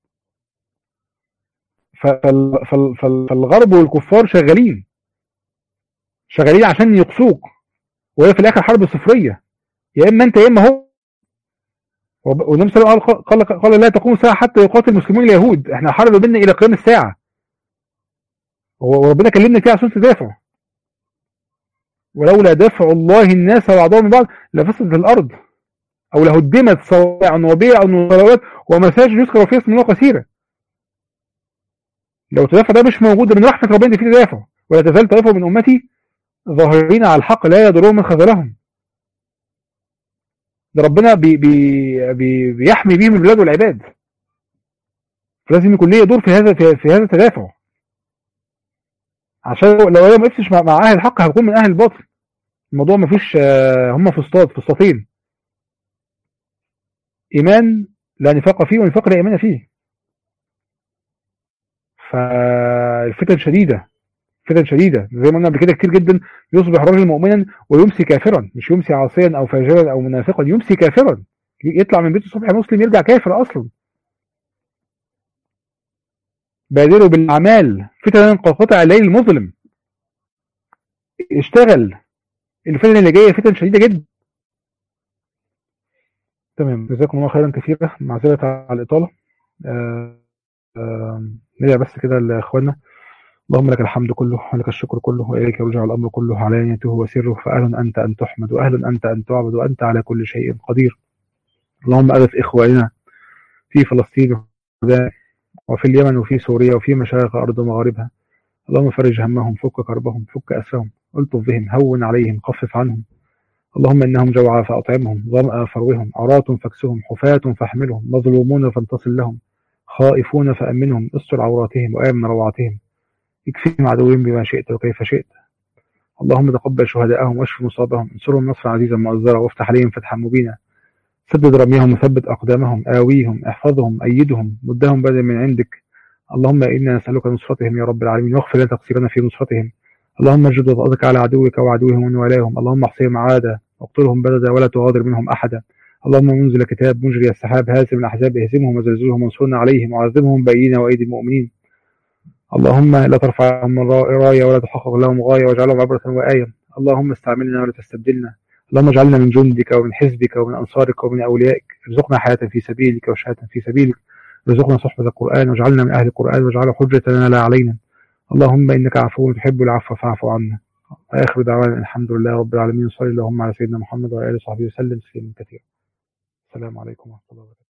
فالغرب والكفار شغالين شغالين عشان يقصوك وهي في الاخر حرب صفريه يا اما انت يا اما هو والنبي صلى الله عليه وسلم قال, قال, قال لا تقوم الساعه حتى يقاتل المسلمون اليهود احنا حرب بيننا الى قيام الساعه وربنا كلمنا فيها عشان تدافع ولولا دفع الله الناس بعضهم من بعض لفسدت الارض او لهدمت صواع وبيع وصلوات ومساجد يذكر فيها اسم الله كثيرا لو التدافع ده مش موجود من رحمه ربنا في تدافع ولا تزال طائفه من امتي ظاهرين على الحق لا يضرهم من خذلهم ده ربنا بي بي بي بيحمي بيهم البلاد والعباد فلازم يكون ليه دور في هذا في, في هذا التدافع عشان لو هي ما وقفتش مع, مع اهل الحق هيكون من اهل الباطل الموضوع ما فيش هم في اصطاد في الصفين ايمان لا نفاق فيه ونفاق لا ايمان فيه فالفتن شديده فتن شديده زي ما قلنا قبل كده كتير جدا يصبح رجل مؤمنا ويمسي كافرا مش يمسي عاصيا او فاجرا او منافقا يمسي كافرا يطلع من بيته الصبح مسلم يرجع كافر اصلا بادروا بالاعمال فتن قطع الليل المظلم اشتغل الفتن اللي جايه فتن شديده جدا تمام جزاكم الله خيرا كثيرا معذره على الاطاله آه آه نرجع بس كده لاخواننا اللهم لك الحمد كله ولك الشكر كله وإليك يرجع الأمر كله علانيته وسره فأهل أنت أن تحمد وأهل أنت أن تعبد وأنت على كل شيء قدير اللهم ألف إخواننا في فلسطين وفي اليمن وفي سوريا وفي مشارق أرض ومغاربها اللهم فرج همهم فك كربهم فك أسرهم الطف بهم هون عليهم خفف عنهم اللهم إنهم جوعى فأطعمهم ظمأ فروهم عراة فاكسهم حفاة فاحملهم مظلومون فانتصل لهم خائفون فأمنهم استر عوراتهم وآمن روعاتهم اكفيهم عدوهم بما شئت وكيف شئت اللهم تقبل شهداءهم واشف مصابهم انصرهم نصرا عزيزا مؤزرا وافتح عليهم فتحا مبينا سدد رميهم وثبت أقدامهم آويهم احفظهم أيدهم مدهم بدل من عندك اللهم إنا نسألك نصرتهم يا رب العالمين واغفر لنا تقصيرنا في نصرتهم اللهم اجد وضعك على عدوك وعدوهم ومن والاهم اللهم احصيهم عادا واقتلهم بلدا ولا تغادر منهم أحدا اللهم منزل كتاب مجري السحاب هازم الأحزاب اهزمهم وزلزلهم وانصرنا عليهم وعذبهم بأيدينا وأيدي المؤمنين اللهم لا ترفعهم راية ولا تحقق لهم غاية واجعلهم عبرة وآية اللهم استعملنا ولا تستبدلنا اللهم اجعلنا من جندك ومن حزبك ومن أنصارك ومن أوليائك ارزقنا حياة في سبيلك وشهادة في سبيلك ارزقنا صحبة القرآن واجعلنا من أهل القرآن واجعله حجة لنا لا علينا اللهم إنك عفو تحب العفو فاعف عنا وآخر دعوانا الحمد لله رب العالمين صلى اللهم على سيدنا محمد وعلى آله وصحبه وسلم تسليما كثيرا السلام عليكم ورحمة الله وبركاته